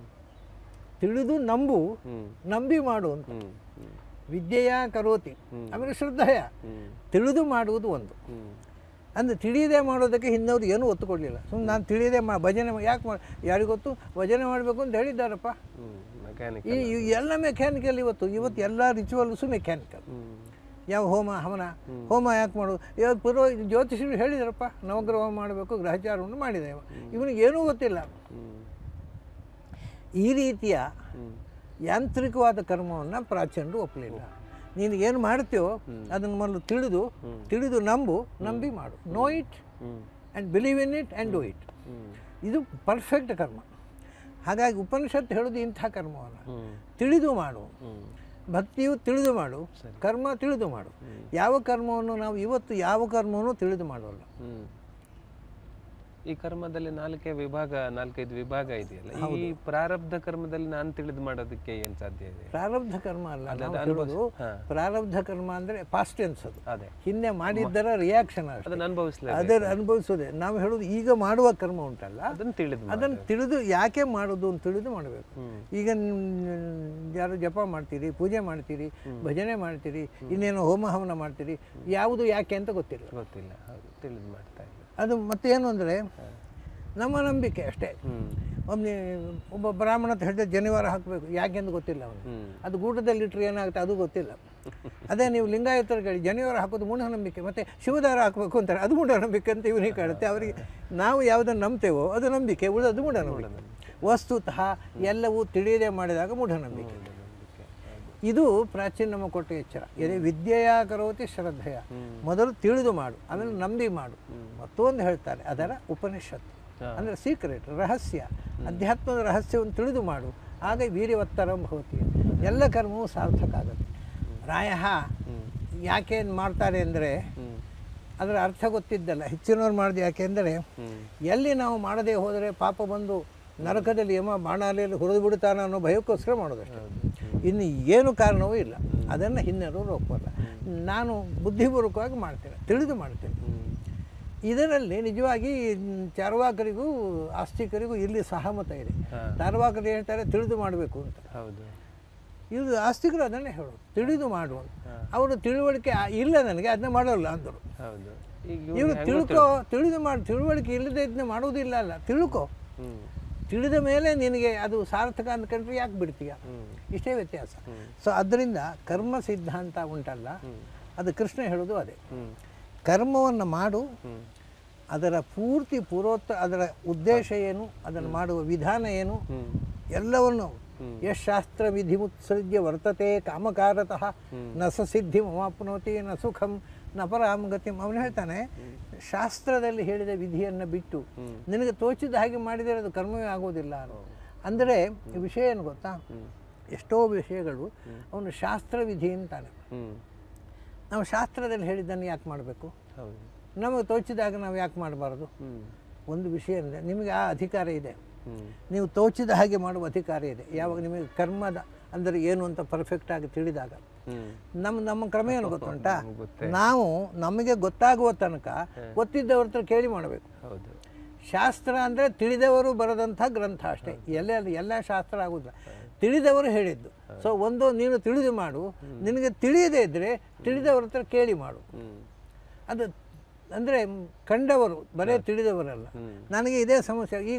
Speaker 3: ತಿಳಿದು ನಂಬು
Speaker 2: ಹ್ಮ್
Speaker 3: ನಂಬಿ ಮಾಡು ಅಂತ
Speaker 2: ಹ್ಮ್ ಹ್ಮ್
Speaker 3: ವಿದ್ಯೆಯ ಕರೋತಿ ಆಮೇಲೆ ಶ್ರದ್ಧೆಯ
Speaker 2: ಹ್ಮ್
Speaker 3: ತಿಳಿದು ಮಾಡುವುದು ಒಂದು
Speaker 2: ಹ್ಮ್
Speaker 3: ಅಂದರೆ ತಿಳಿಯದೆ ಮಾಡೋದಕ್ಕೆ ಹಿಂದವ್ರು ಏನೂ ಒತ್ತು ಕೊಡಲಿಲ್ಲ ಸುಮ್ಮನೆ ನಾನು ತಿಳಿಯದೆ ಮಾ ಭಜನೆ ಮಾ- ಯಾಕೆ ಮಾಡಿ ಯಾರಿಗೊತ್ತು ಭಜನೆ ಮಾಡಬೇಕು ಅಂತ ಹೇಳಿದ್ದಾರಪ್ಪ
Speaker 2: ಹ್ಮ್ ಮೆಕ್ಯಾನಿಕ್
Speaker 3: ಈ ಈ ಎಲ್ಲ ಮೆಕ್ಯಾನಿಕಲ್ ಇವತ್ತು ಇವತ್ತು ಎಲ್ಲ ರಿಚುವಲ್ಸು ಮೆಕ್ಯಾನಿಕಲ್
Speaker 2: ಹ್ಮ್
Speaker 3: ಯಾವ ಹೋಮ ಹವನ ಹೋಮ ಯಾಕೆ ಮಾಡು ಇವತ್ತು ಪೂರ್ವ ಜ್ಯೋತಿಷರು ಹೇಳಿದಾರಪ್ಪ ನವಗ್ರಹ ಮಾಡಬೇಕು ಗ್ರಹಚಾರವನ್ನು ಮಾಡಿದೆ ಇವ. ಇವನಿಗೆ ಏನೂ ಗೊತ್ತಿಲ್ಲ
Speaker 2: ಹ್ಮ್
Speaker 3: ಈ ರೀತಿಯ
Speaker 2: ಹ್ಮ್
Speaker 3: ಯಾಂತ್ರಿಕವಾದ ಕರ್ಮವನ್ನು ಪ್ರಾಚೀನರು ಒಪ್ಪಲಿಲ್ಲ ನೀನು ಏನು ಮಾಡ್ತೀಯೋ ಅದನ್ನು ಮೊದಲು ತಿಳಿದು ತಿಳಿದು ನಂಬು ನಂಬಿ ಮಾಡು know it
Speaker 2: hmm
Speaker 3: and believe in it and do it
Speaker 2: hmm
Speaker 3: ಇದು ಪರ್ಫೆಕ್ಟ್ ಕರ್ಮ ಹಾಗಾಗಿ ಉಪನಿಷತ್ತು ಹೇಳೋದು ಇಂಥ ಕರ್ಮವನ್ನು
Speaker 2: ಹ್ಮ್
Speaker 3: ತಿಳಿದು ಮಾಡು
Speaker 2: ಹ್ಮ್
Speaker 3: ಭಕ್ತಿಯು ತಿಳಿದು ಮಾಡು ಕರ್ಮ ತಿಳಿದು ಮಾಡು ಯಾವ ಕರ್ಮವನ್ನು ನಾವು ಇವತ್ತು ಯಾವ ಕರ್ಮವನ್ನು ತಿಳಿದು ಮಾಡೋಲ್ಲ
Speaker 2: ಹ್ಮ್ ಈ ಕರ್ಮದಲ್ಲಿ ನಾಲ್ಕೇ ವಿಭಾಗ ನಾಲ್ಕೈದು ವಿಭಾಗ ಇದೆಯಲ್ಲ ಈ ಪ್ರಾರಬ್ಧ ಕರ್ಮದಲ್ಲಿ ನಾನು ತಿಳಿದು ಮಾಡೋದಕ್ಕೆ ಏನ್ ಸಾಧ್ಯ ಇದೆ
Speaker 3: ಪ್ರಾರಬ್ಧ ಕರ್ಮ ಅಲ್ಲ ನಾವು
Speaker 2: ಅನುಭವಿಸ್-
Speaker 3: ಹೇಳೋದು
Speaker 2: ಹಾ.
Speaker 3: ಪ್ರಾರಬ್ಧ ಕರ್ಮ ಅಂದರೆ ಪಾಸ್ಟ್ ಟೆನ್ಸ್ ಅದು
Speaker 2: ಅದೇ
Speaker 3: ಹಿಂದೆ ಮಾಡಿದ್ದರ ರಿಯಾಕ್ಷನ್ ಅಷ್ಟೇ
Speaker 2: ಅದನ್ನ ಅನುಭವಿಸ್ಲೇ
Speaker 3: ಅದರ ಅನುಭವಿಸೋದೆ ನಾವು ಹೇಳೋದು ಈಗ ಮಾಡುವ ಕರ್ಮ ಉಂಟಲ್ಲ
Speaker 2: ಅದನ್ನ ತಿಳಿದು
Speaker 3: ಅದನ್ನು ತಿಳಿದು ಯಾಕೆ ಮಾಡೋದು ಅಂತ ತಿಳಿದು ಮಾಡಬೇಕು ಈಗ ನಿಮ್- ಯಾರು ಜಪ ಮಾಡ್ತೀರಿ ಪೂಜೆ ಮಾಡ್ತೀರಿ ಭಜನೆ ಮಾಡ್ತೀರಿ ಇನ್ನೇನು ಹೋಮ ಹವನ ಮಾಡ್ತೀರಿ ಯಾವುದು ಯಾಕೆ ಅಂತ ಗೊತ್ತಿಲ್ಲ
Speaker 2: ಗೊತ್ತಿಲ್ಲ ಹೌದು ತಿಳಿದು ಮಾಡ್ತಾ ಇಲ್ಲ
Speaker 3: ಅದು ಮತ್ತೇನು ಅಂದರೆ ನಮ್ಮ ನಂಬಿಕೆ ಅಷ್ಟೇ
Speaker 2: ಹ್ಮ್
Speaker 3: ಒಮ್ಮೆ ಒಬ್ಬ ಬ್ರಾಹ್ಮಣ ಅಂತ ಹೇಳಿದ್ರೆ ಜನಿವಾರ ಹಾಕಬೇಕು ಯಾಕೆಂದು ಗೊತ್ತಿಲ್ಲ ಅವನು
Speaker 2: ಹ್ಮ್
Speaker 3: ಅದು ಗೂಟದಲ್ಲಿ ಇಟ್ಟರೆ ಏನಾಗುತ್ತೆ ಅದು ಗೊತ್ತಿಲ್ಲ ಅದೇ ನೀವು ಲಿಂಗಾಯತರು ಕೇಳಿ ಜನಿವಾರ ಹಾಕೋದು ಮೂಢನಂಬಿಕೆ ಮತ್ತು ಶಿವದಾರ ಹಾಕಬೇಕು ಅಂತಾರೆ ಅದು ಮೂಢನಂಬಿಕೆ ಅಂತ ಇವನಿಗೆ ಕಾಣುತ್ತೆ ಅವರಿಗೆ ನಾವು ಯಾವುದನ್ನು ನಂಬ್ತೇವೋ ಅದು ನಂಬಿಕೆ ಉಳಿದದು ಮೂಢನಂಬಿಕೆ ವಸ್ತುತಃ ಎಲ್ಲವೂ ತಿಳಿಯದೆ ಮಾಡಿದಾಗ ಮೂಢನಂಬಿಕೆ ಇದು ಪ್ರಾಚೀನ ನಮ್ಮ ಕೊಟ್ಟ ಎಚ್ಚರ ಎದೆ ವಿದ್ಯೆಯ ಕರೋತಿ ಶ್ರದ್ಧೆಯ ಮೊದಲು ತಿಳಿದು ಮಾಡು ಆಮೇಲೆ ನಂಬಿ ಮಾಡು ಮತ್ತೊಂದು ಹೇಳ್ತಾರೆ ಅದರ ಉಪನಿಷತ್ತು ಅಂದರೆ ಸೀಕ್ರೆಟ್ ರಹಸ್ಯ ಅಧ್ಯಾತ್ಮದ ರಹಸ್ಯವನ್ನು ತಿಳಿದು ಮಾಡು ಆಗ ವೀರ್ಯವತ್ತರಂ ಭವತಿ ಎಲ್ಲ ಕರ್ಮವೂ ಸಾರ್ಥಕ ಆಗುತ್ತೆ ಪ್ರಾಯ ಯಾಕೆ ಮಾಡ್ತಾರೆ ಅಂದರೆ
Speaker 2: ಹ್ಮ್
Speaker 3: ಅದರ ಅರ್ಥ ಗೊತ್ತಿದ್ದಲ್ಲ ಹೆಚ್ಚಿನವ್ರು ಮಾಡಿದ ಯಾಕೆಂದರೆ
Speaker 2: ಹ್ಮ್
Speaker 3: ಎಲ್ಲಿ ನಾವು ಮಾಡದೇ ಹೋದರೆ ಪಾಪ ಬಂದು ನರಕದಲ್ಲಿ ಯಮ ಬಾಣಾಲೆಯಲ್ಲಿ ಹುರಿದು ಬಿಡ್ತಾನ ಅನ್ನೋ ಭಯಕ್ಕೋಸ್ಕರ ಮಾಡೋದಷ್ಟೇ ಇನ್ನು ಏನು ಕಾರಣವೂ ಇಲ್ಲ ಅದನ್ನು ಹಿನ್ನರೋರು ಒಪ್ಪಲ್ಲ ನಾನು ಬುದ್ಧಿಪೂರ್ವಕವಾಗಿ ಮಾಡ್ತೇನೆ ತಿಳಿದು ಮಾಡ್ತೇನೆ
Speaker 2: ಹ್ಮ್
Speaker 3: ಇದರಲ್ಲಿ ನಿಜವಾಗಿ ಮ್, ಚಾರ್ವಾಕರಿಗೂ ಆಸ್ತಿಕರಿಗೂ ಇಲ್ಲಿ ಸಹಮತ ಇದೆ
Speaker 2: ಹಾ.
Speaker 3: ಚಾರ್ವಾಕರು ಹೇಳ್ತಾರೆ ತಿಳಿದು ಮಾಡಬೇಕು ಅಂತ
Speaker 2: ಹೌದು
Speaker 3: ಇದು ಆಸ್ತಿಕರು ಅದನ್ನೇ ಹೇಳೋದು ತಿಳಿದು ಮಾಡು ಅಂತ ಅವರು ತಿಳುವಳಿಕೆ ಆ- ಇಲ್ಲ ನನಗೆ ಅದನ್ನ ಮಾಡೋಲ್ಲ ಅಂದರು
Speaker 2: ಹೌದು ಈಗ
Speaker 3: ಇವರು
Speaker 2: ಇವ್ನು ಹೆಂಗ್
Speaker 3: ತಿಳ್ಕೊ ತಿಳಿದು ಮಾಡಿ ತಿಳುವಳಿಕೆ ಇಲ್ಲದೆ ಇದನ್ನ ಮಾಡೋದಿಲ್ಲ ಅಲ್ಲ ತಿಳ್ಕೊ
Speaker 2: ಹ್ಮ್
Speaker 3: ತಿಳಿದ ಮೇಲೆ ನಿನಗೆ ಅದು ಸಾರ್ಥಕ ಅಂದ್ಕೊಂಡ್ರೆ ಯಾಕೆ ಬಿಡ್ತೀಯ
Speaker 2: ಹ್ಮ್
Speaker 3: ಇಷ್ಟೇ ವ್ಯತ್ಯಾಸ ಸೊ ಅದರಿಂದ ಕರ್ಮ ಸಿದ್ಧಾಂತ ಉಂಟಲ್ಲ ಅದು ಕೃಷ್ಣ ಹೇಳೋದು ಅದೇ
Speaker 2: ಹ್ಮ್
Speaker 3: ಕರ್ಮವನ್ನು ಮಾಡು
Speaker 2: ಹ್ಮ್
Speaker 3: ಅದರ ಪೂರ್ತಿ ಪೂರ್ವೋತ್ತರ ಅದರ ಉದ್ದೇಶ ಏನು ಅದನ್ನು ಮಾಡುವ ವಿಧಾನ ಏನು
Speaker 2: ಹ್ಮ್
Speaker 3: ಎಲ್ಲವನ್ನು ಯಶ್ ಶಾಸ್ತ್ರ ವಿಧಿ ಮುತ್ಸೃಜ್ಯ ವರ್ತತೆ ಕಾಮಕಾರತಃ ನ ಸ ಸಿದ್ಧಿ ಮಮಾಪ್ನೋತಿ ನ ಸುಖಂ ನ ಪರಾಮ್ ಗತಿಂ ಅವನು ಹೇಳ್ತಾನೆ ಶಾಸ್ತ್ರದಲ್ಲಿ ಹೇಳಿದ ವಿಧಿಯನ್ನು ಬಿಟ್ಟು ನಿನಗೆ ತೋಚಿದ ಹಾಗೆ ಮಾಡಿದರೆ ಅದು ಕರ್ಮವೇ ಆಗೋದಿಲ್ಲ ಅನ್ನೋ ಅಂದರೆ ವಿಷಯ ಏನು ಗೊತ್ತಾ ಎಷ್ಟೋ ವಿಷಯಗಳು ಅವನು ಶಾಸ್ತ್ರ ವಿಧಿ ಅಂತಾನೆ
Speaker 2: ಹ್ಮ್
Speaker 3: ನಾವು ಶಾಸ್ತ್ರದಲ್ಲಿ ಹೇಳಿದ್ದನ್ನು ಯಾಕೆ ಮಾಡಬೇಕು
Speaker 2: ಹೌದು
Speaker 3: ನಮಗೆ ತೋಚಿದಾಗ ನಾವು ಯಾಕೆ ಮಾಡಬಾರ್ದು
Speaker 2: ಹ್ಮ್
Speaker 3: ಒಂದು ವಿಷಯ ಅಂದರೆ ನಿಮಗೆ ಆ ಅಧಿಕಾರ ಇದೆ
Speaker 2: ಹ್ಮ್
Speaker 3: ನೀವು ತೋಚಿದ ಹಾಗೆ ಮಾಡುವ ಅಧಿಕಾರ ಇದೆ ಯಾವಾಗ ನಿಮಗೆ ಕರ್ಮದ ಅಂದರೆ ಏನು ಅಂತ ಪರ್ಫೆಕ್ಟ್ ಆಗಿ ತಿಳಿದಾಗ
Speaker 2: ಹ್ಮ್
Speaker 3: ನಮ್ಮ ನಮ್ಮ ಕ್ರಮ ಏನು ಗೊತ್ತುಂಟಾ
Speaker 2: ನಮ್ಗ್ ಗೊತ್ತೇ.
Speaker 3: ನಾವು ನಮಗೆ ಗೊತ್ತಾಗುವ ತನಕ ಗೊತ್ತಿದ್ದವ್ರ ಹತ್ರ ಕೇಳಿ ಮಾಡಬೇಕು
Speaker 2: ಹೌದು
Speaker 3: ಶಾಸ್ತ್ರ ಅಂದರೆ ತಿಳಿದವರು ಬರೆದಂಥ ಗ್ರಂಥ ಅಷ್ಟೇ ಎಲ್ಲ ಎಲ್ಲ ಶಾಸ್ತ್ರ ಆಗುದಿಲ್ಲ ತಿಳಿದವರು ಹೇಳಿದ್ದು ಸೊ ಒಂದು ನೀನು ತಿಳಿದು ಮಾಡು ನಿನಗೆ ತಿಳಿಯದೇ ಇದ್ದರೆ ತಿಳಿದವ್ರ ಹತ್ರ ಕೇಳಿ ಮಾಡು
Speaker 2: ಹ್ಮ್
Speaker 3: ಅದು ಅಂದರೆ ಕಂಡವರು ಬರೇ ತಿಳಿದವರಲ್ಲ
Speaker 2: ಹ್ಮ್.
Speaker 3: ನನಗೆ ಇದೇ ಸಮಸ್ಯೆ ಈಗ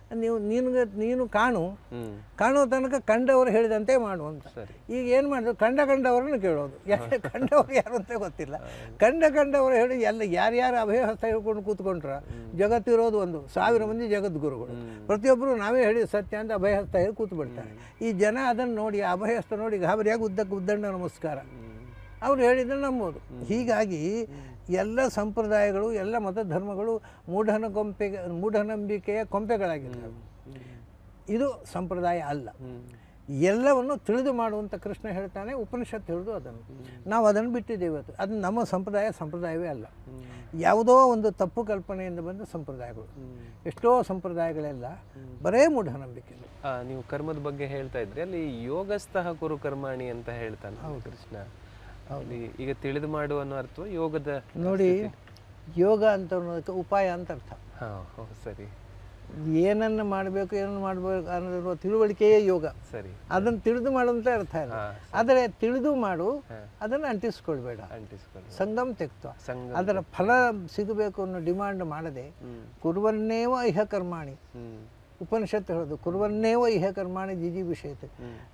Speaker 3: ನೀವು ನಿನಗೆ ನೀನು ಕಾಣು
Speaker 2: ಹ್ಮ್
Speaker 3: ಕಾಣೋ ತನಕ ಕಂಡವರು ಹೇಳಿದಂತೆ ಮಾಡು ಅಂತ
Speaker 2: ಸರಿ
Speaker 3: ಈಗ ಏನು ಮಾಡಿದ್ರು ಕಂಡ ಕಂಡವರನ್ನು ಕೇಳೋದು ಯಾಕೆ ಕಂಡವರು ಯಾರು ಅಂತ ಗೊತ್ತಿಲ್ಲ ಕಂಡ ಕಂಡವರು ಹೇಳಿ ಎಲ್ಲ ಯಾರ್ಯಾರು ಅಭಯಹಸ್ತ ಹೇಳ್ಕೊಂಡು ಕೂತ್ಕೊಂಡ್ರ ಜಗತ್ತಿರೋದು ಒಂದು ಸಾವಿರ ಮಂದಿ ಜಗದ್ಗುರುಗಳು ಪ್ರತಿಯೊಬ್ಬರು ನಾವೇ ಹೇಳಿ ಸತ್ಯ ಅಂತ ಅಭಯಹಸ್ತ ಹೇಳಿ ಕೂತು ಬಿಡ್ತಾರೆ ಈ ಜನ ಅದನ್ನು ನೋಡಿ ಆ ಅಭಯಹಸ್ತ ನೋಡಿ ಗಾಬರಿಯಾಗಿ ಉದ್ದಕ್ಕೆ ಉದ್ದಂಡ ನಮಸ್ಕಾರ ಅವ್ರು ಹೇಳಿದ್ರೆ ನಂಬೋದು ಹೀಗಾಗಿ ಎಲ್ಲ ಸಂಪ್ರದಾಯಗಳು ಎಲ್ಲ ಮತ ಧರ್ಮಗಳು ಮೂಢನ ಕೊಂಪೆ ಮೂಢನಂಬಿಕೆಯ ಕೊಂಪೆಗಳಾಗಿರ್ತವೆ ಇದು ಸಂಪ್ರದಾಯ ಅಲ್ಲ ಎಲ್ಲವನ್ನು ತಿಳಿದು ಮಾಡುವಂಥ ಕೃಷ್ಣ ಹೇಳ್ತಾನೆ ಉಪನಿಷತ್ತು ಹೇಳೋದು ಅದನ್ನು ನಾವು ಅದನ್ನು ಬಿಟ್ಟಿದ್ದೇವೆ ಇವತ್ತು ಅದು ನಮ್ಮ ಸಂಪ್ರದಾಯ ಸಂಪ್ರದಾಯವೇ ಅಲ್ಲ ಯಾವುದೋ ಒಂದು ತಪ್ಪು ಕಲ್ಪನೆಯಿಂದ ಬಂದ ಸಂಪ್ರದಾಯಗಳು ಎಷ್ಟೋ ಸಂಪ್ರದಾಯಗಳೆಲ್ಲ ಬರೇ ಮೂಢನಂಬಿಕೆ
Speaker 2: ಆ, ನೀವು ಕರ್ಮದ ಬಗ್ಗೆ ಹೇಳ್ತಾ ಇದ್ರಿ ಅಲ್ಲಿ ಯೋಗಸ್ಥಃ ಕುರು ಕರ್ಮಾಣಿ ಅಂತ ಹೇಳ್ತಾನೆ ಕೃಷ್ಣ ಅಲ್ಲಿ ಈಗ ತಿಳಿದು ಮಾಡುವ ಅನ್ನೋ ಅರ್ಥ ಯೋಗದ
Speaker 3: ನೋಡಿ ಯೋಗ ಅಂತ ಅನ್ನೋದಕ್ಕೆ ಉಪಾಯ ಅಂತ ಅರ್ಥ
Speaker 2: ಹಾ ಹೋ, ಸರಿ
Speaker 3: ಏನನ್ನು ಮಾಡಬೇಕು ಏನನ್ನು ಮಾಡಬೇಕು ಅನ್ನೋದ್ರ ತಿಳುವಳಿಕೆಯೇ ಯೋಗ
Speaker 2: ಸರಿ
Speaker 3: ಅದನ್ನು ತಿಳಿದು ಮಾಡುವಂತ ಅರ್ಥ ಇಲ್ಲ
Speaker 2: ಹಾ,
Speaker 3: ಆದರೆ ತಿಳಿದು ಮಾಡು ಅದನ್ನು ಅಂಟಿಸ್ಕೊಳ್ಬೇಡ
Speaker 2: ಅಂಟಿಸ್ಕೊಳ್ಳಿ
Speaker 3: ಸಂಗಮ್ ತೆಕ್ತ
Speaker 2: ಸಂಘ
Speaker 3: ಅದರ ಫಲ ಸಿಗಬೇಕು ಅನ್ನೋ ಡಿಮಾಂಡ್ ಮಾಡದೆ ಕುರುವನ್ನೇವ ಇಹ ಕರ್ಮಾಣಿ
Speaker 2: ಹ್ಮ್
Speaker 3: ಉಪನಿಷತ್ತು ಹೇಳೋದು ಕುರುವನ್ನೇವ ಇಹ ಕರ್ಮಾಣಿ ಜಿಜಿ ವಿಷಯತೆ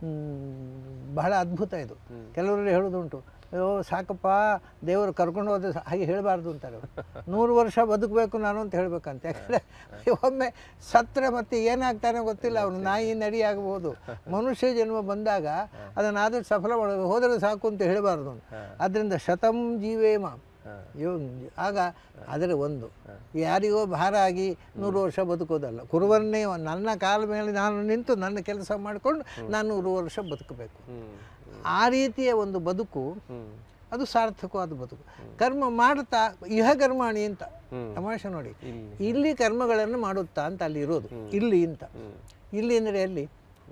Speaker 3: ಬಹಳ ಅದ್ಭುತ ಇದು ಕೆಲವರಲ್ಲಿ ಹೇಳೋದುಂಟು ಅಯ್ಯೋ ಸಾಕಪ್ಪ ದೇವರು ಕರ್ಕೊಂಡು ಹೋದ್ರೆ ಸಾ- ಹಾಗೆ ಹೇಳಬಾರ್ದು ಅಂತಾರೆ ಅವ್ರು. ನೂರು ವರ್ಷ ಬದುಕಬೇಕು ನಾನು ಅಂತ ಹೇಳ್ಬೇಕಂತ ಯಾಕಂದರೆ ಒಮ್ಮೆ ಸತ್ತರೆ ಮತ್ತೆ ಏನಾಗ್ತಾನೆ ಗೊತ್ತಿಲ್ಲ ಅವನು ನಾಯಿ ನಡಿ ಆಗ್ಬೋದು ಮನುಷ್ಯ ಜನ್ಮ ಬಂದಾಗ ಅದನ್ನಾದರೂ ಸಫಲ ಮಾಡೋದು ಹೋದರೆ ಸಾಕು ಅಂತ ಹೇಳಬಾರ್ದು ಅದರಿಂದ ಶತಂ ಜೀವೇಮ ಯೋ ಆಗ ಅದರ ಒಂದು ಯಾರಿಗೋ ಭಾರ ಆಗಿ ನೂರು ವರ್ಷ ಬದುಕೋದಲ್ಲ ಕುರುವನ್ನೇ ನನ್ನ ಕಾಲ ಮೇಲೆ ನಾನು ನಿಂತು ನನ್ನ ಕೆಲಸ ಮಾಡಿಕೊಂಡು ನಾನು ನೂರು ವರ್ಷ ಬದುಕಬೇಕು
Speaker 2: ಹ್ಮ್
Speaker 3: ಆ ರೀತಿಯ ಒಂದು ಬದುಕು
Speaker 2: ಹ್ಮ್
Speaker 3: ಅದು ಸಾರ್ಥಕವಾದ ಬದುಕು ಕರ್ಮ ಮಾಡ್ತಾ ಇಹ ಕರ್ಮಾಣಿ ಅಂತ
Speaker 2: ಹ್ಮ್.
Speaker 3: ತಮಾಷೆ ನೋಡಿ
Speaker 2: ಇಲ್ಲಿ
Speaker 3: ಇಲ್ಲಿ ಕರ್ಮಗಳನ್ನು ಮಾಡುತ್ತಾ ಅಂತ ಅಲ್ಲಿ ಇರೋದು ಇಲ್ಲಿ ಅಂತ
Speaker 2: ಹ್ಮ್
Speaker 3: ಇಲ್ಲಿ ಅಂದರೆ ಎಲ್ಲಿ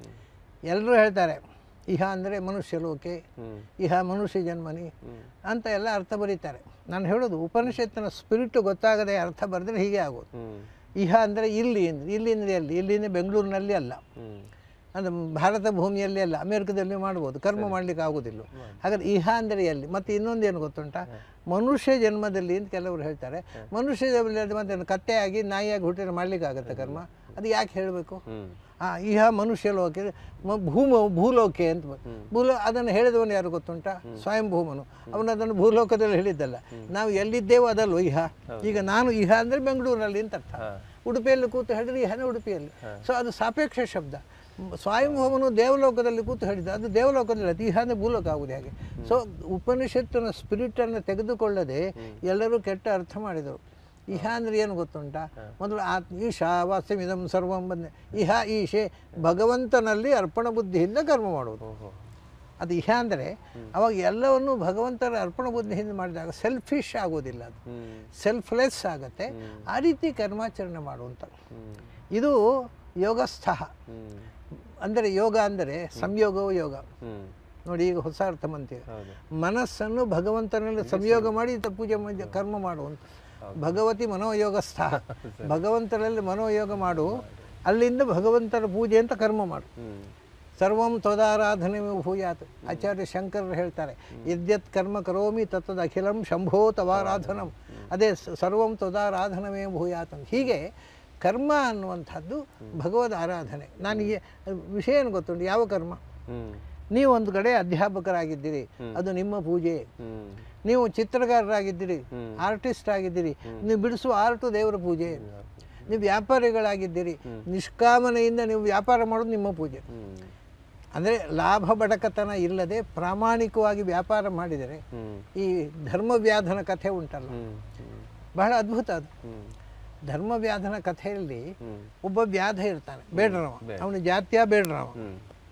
Speaker 3: ಎಲ್ಲರೂ ಹೇಳ್ತಾರೆ ಇಹ ಅಂದರೆ ಮನುಷ್ಯ ಲೋಕೆ
Speaker 2: ಹ್ಮ್
Speaker 3: ಇಹ ಮನುಷ್ಯ ಜನ್ಮನಿ ಅಂತ ಎಲ್ಲ ಅರ್ಥ ಬರೀತಾರೆ ನಾನು ಹೇಳೋದು ಉಪನಿಷತ್ತಿನ ಸ್ಪಿರಿಟ್ ಗೊತ್ತಾಗದೆ ಅರ್ಥ ಬರೆದ್ರೆ ಹೀಗೆ ಆಗೋದು
Speaker 2: ಹ್ಮ್
Speaker 3: ಇಹ ಅಂದರೆ ಇಲ್ಲಿ ಅಂದ್ರೆ ಇಲ್ಲಿ ಅಂದರೆ ಎಲ್ಲಿ ಇಲ್ಲಿಂದ ಬೆಂಗಳೂರಿನಲ್ಲಿ ಅಲ್ಲ
Speaker 2: ಹ್ಮ್
Speaker 3: ಅಂದರೆ ಭಾರತ ಭೂಮಿಯಲ್ಲಿ ಅಲ್ಲ ಅಮೇರಿಕದಲ್ಲಿ ಮಾಡ್ಬೋದು ಕರ್ಮ ಮಾಡಲಿಕ್ಕೆ ಆಗೋದಿಲ್ಲ ಹಾಗಾದ್ರೆ ಇಹ ಅಂದರೆ ಎಲ್ಲಿ ಮತ್ತು ಇನ್ನೊಂದೇನು ಗೊತ್ತುಂಟಾ ಮನುಷ್ಯ ಜನ್ಮದಲ್ಲಿ ಅಂತ ಕೆಲವರು ಹೇಳ್ತಾರೆ ಮನುಷ್ಯ ಜನ್ಮದಲ್ಲಿ ಮತ್ತೆ ಕತ್ತೆಯಾಗಿ ನಾಯಿಯಾಗಿ ಹುಟ್ಟಿದ್ರೆ ಮಾಡ್ಲಿಕ್ಕೆ ಆಗುತ್ತೆ ಕರ್ಮ ಅದು ಯಾಕೆ ಹೇಳಬೇಕು
Speaker 2: ಹ್ಮ್
Speaker 3: ಆ ಇಹ ಮನುಷ್ಯ ಲೋಕೆ ಮ- ಭೂಮ ಭೂಲೋಕೆ ಅಂತ ಬ- ಭೂಲೋ ಅದನ್ನು ಹೇಳಿದವನು ಯಾರು ಗೊತ್ತುಂಟಾ ಸ್ವಯಂ ಭೂಮನು ಅವನು ಅದನ್ನು ಭೂಲೋಕದಲ್ಲಿ ಹೇಳಿದ್ದಲ್ಲ ನಾವು ಎಲ್ಲಿದ್ದೇವೋ ಅದಲ್ವೋ ಇಹ ಈಗ ನಾನು ಇಹ ಅಂದರೆ ಬೆಂಗಳೂರಿನಲ್ಲಿ ಅಂತ ಅರ್ಥ
Speaker 2: ಹಾ.
Speaker 3: ಉಡುಪಿಯಲ್ಲಿ ಕೂತು ಹೇಳಿದ್ರೆ ಇಹನೇ ಉಡುಪಿಯಲ್ಲಿ ಸೊ ಅದು ಸಾಪೇಕ್ಷ ಶಬ್ದ ಮ್, ಸ್ವಯಂ ಭೂಮನು ದೇವಲೋಕದಲ್ಲಿ ಕೂತು ಹೇಳಿದ ಅದು ದೇವಲೋಕದಲ್ಲಿ ಅದು ಇಹ ಅಂದರೆ ಭೂಲೋಕ ಆಗುವುದು ಹಾಗೆ ಸೊ ಉಪನಿಷತ್ತಿನ ಸ್ಪಿರಿಟನ್ನು ತೆಗೆದುಕೊಳ್ಳದೆ ಎಲ್ಲರೂ ಕೆಟ್ಟ ಅರ್ಥ ಮಾಡಿದರು ಇಹ ಅಂದ್ರೆ ಏನು ಗೊತ್ತುಂಟಾ ಮೊದಲು ಆತ್ ಈಶಾ ವಾಸ್ಯಮಿದಂ ಸರ್ವಂ ಬಂದೆ ಇಹ ಈಶೆ ಭಗವಂತನಲ್ಲಿ ಅರ್ಪಣ ಬುದ್ಧಿಯಿಂದ ಕರ್ಮ ಮಾಡುವುದು
Speaker 2: ಓಹೋ
Speaker 3: ಅದು ಇಹ ಅಂದರೆ ಅವಾಗ ಎಲ್ಲವನ್ನೂ ಭಗವಂತರ ಅರ್ಪಣ ಬುದ್ಧಿಯಿಂದ ಮಾಡಿದಾಗ ಸೆಲ್ಫಿಶ್ ಆಗೋದಿಲ್ಲ ಅದು
Speaker 2: ಹ್ಮ್
Speaker 3: ಸೆಲ್ಫ್ಲೆಸ್ ಆಗುತ್ತೆ ಆ ರೀತಿ ಕರ್ಮಾಚರಣೆ ಮಾಡುವಂಥ
Speaker 2: ಹ್ಮ್
Speaker 3: ಇದು ಯೋಗಸ್ಥ
Speaker 2: ಹ್ಮ್
Speaker 3: ಅಂದರೆ ಯೋಗ ಅಂದರೆ ಸಂಯೋಗವು ಯೋಗ
Speaker 2: ಹ್ಮ್
Speaker 3: ನೋಡಿ ಈಗ ಹೊಸ ಅರ್ಥ ಮಂತೀವಿ
Speaker 2: ಹೌದು
Speaker 3: ಮನಸ್ಸನ್ನು ಭಗವಂತನಲ್ಲಿ ಸಂಯೋಗ ಮಾಡಿ ಇಂಥ ಪೂಜೆ ಮಾಡಿ ಕರ್ಮ ಮಾಡುವಂಥ ಭಗವತಿ ಮನೋಯೋಗಸ್ಥ ಭಗವಂತನಲ್ಲಿ ಮನೋಯೋಗ ಮಾಡು ಅಲ್ಲಿಂದ ಭಗವಂತನ ಪೂಜೆ ಅಂತ ಕರ್ಮ ಮಾಡು
Speaker 2: ಹ್ಮ್
Speaker 3: ಸರ್ವಂ ತ್ವದಾರಾಧನೆ ಭೂಯಾತ್ ಆಚಾರ್ಯ ಶಂಕರರು ಹೇಳ್ತಾರೆ ಯದ್ಯತ್ ಕರ್ಮ ಕರೋಮಿ ತತ್ತದ ಅಖಿಲಂ ಶಂಭೋ ತವಾರಾಧನಂ ಅದೇ ಸ- ಸರ್ವಂ ತ್ವದಾರಾಧನವೇ ಭೂಯಾತ್ ಅಂತ ಹೀಗೆ ಕರ್ಮ ಅನ್ನುವಂಥದ್ದು ಭಗವದ್ ಆರಾಧನೆ ನಾನು ಈ ವಿಷಯ ಏನು ಗೊತ್ತುಂಟು ಯಾವ ಕರ್ಮ
Speaker 2: ಹ್ಮ್
Speaker 3: ನೀವು ಒಂದು ಕಡೆ ಅಧ್ಯಾಪಕರಾಗಿದ್ದೀರಿ ಅದು ನಿಮ್ಮ ಪೂಜೆ
Speaker 2: ಹ್ಮ್
Speaker 3: ನೀವು ಚಿತ್ರಗಾರರಾಗಿದ್ದೀರಿ
Speaker 2: ಹ್ಮ್.
Speaker 3: ಆರ್ಟಿಸ್ಟ್ ಆಗಿದ್ದೀರಿ ನೀವು ಬಿಡಿಸುವ ಆರ್ಟು ದೇವರ ಪೂಜೆ ನೀವು ವ್ಯಾಪಾರಿಗಳಾಗಿದ್ದೀರಿ ನಿಷ್ಕಾಮನೆಯಿಂದ ನೀವು ವ್ಯಾಪಾರ ಮಾಡೋದು ನಿಮ್ಮ ಪೂಜೆ
Speaker 2: ಹ್ಮ್
Speaker 3: ಅಂದರೆ ಲಾಭ ಬಡಕತನ ಇಲ್ಲದೆ ಪ್ರಾಮಾಣಿಕವಾಗಿ ವ್ಯಾಪಾರ ಮಾಡಿದರೆ
Speaker 2: ಹ್ಮ್
Speaker 3: ಈ ಧರ್ಮವ್ಯಾಧನ ಕಥೆ ಉಂಟಲ್ಲ
Speaker 2: ಹ್ಮ್ ಹ್ಮ್
Speaker 3: ಬಹಳ ಅದ್ಭುತ ಅದು
Speaker 2: ಹ್ಮ್
Speaker 3: ಧರ್ಮವ್ಯಾಧನ ಕಥೆಯಲ್ಲಿ
Speaker 2: ಹ್ಮ್
Speaker 3: ಒಬ್ಬ ವ್ಯಾಧ ಇರ್ತಾನೆ ಬೇಡ್ರವ ಅವನ ಜಾತ್ಯ ಬೇಡ್ರವ
Speaker 2: ಹ್ಮ್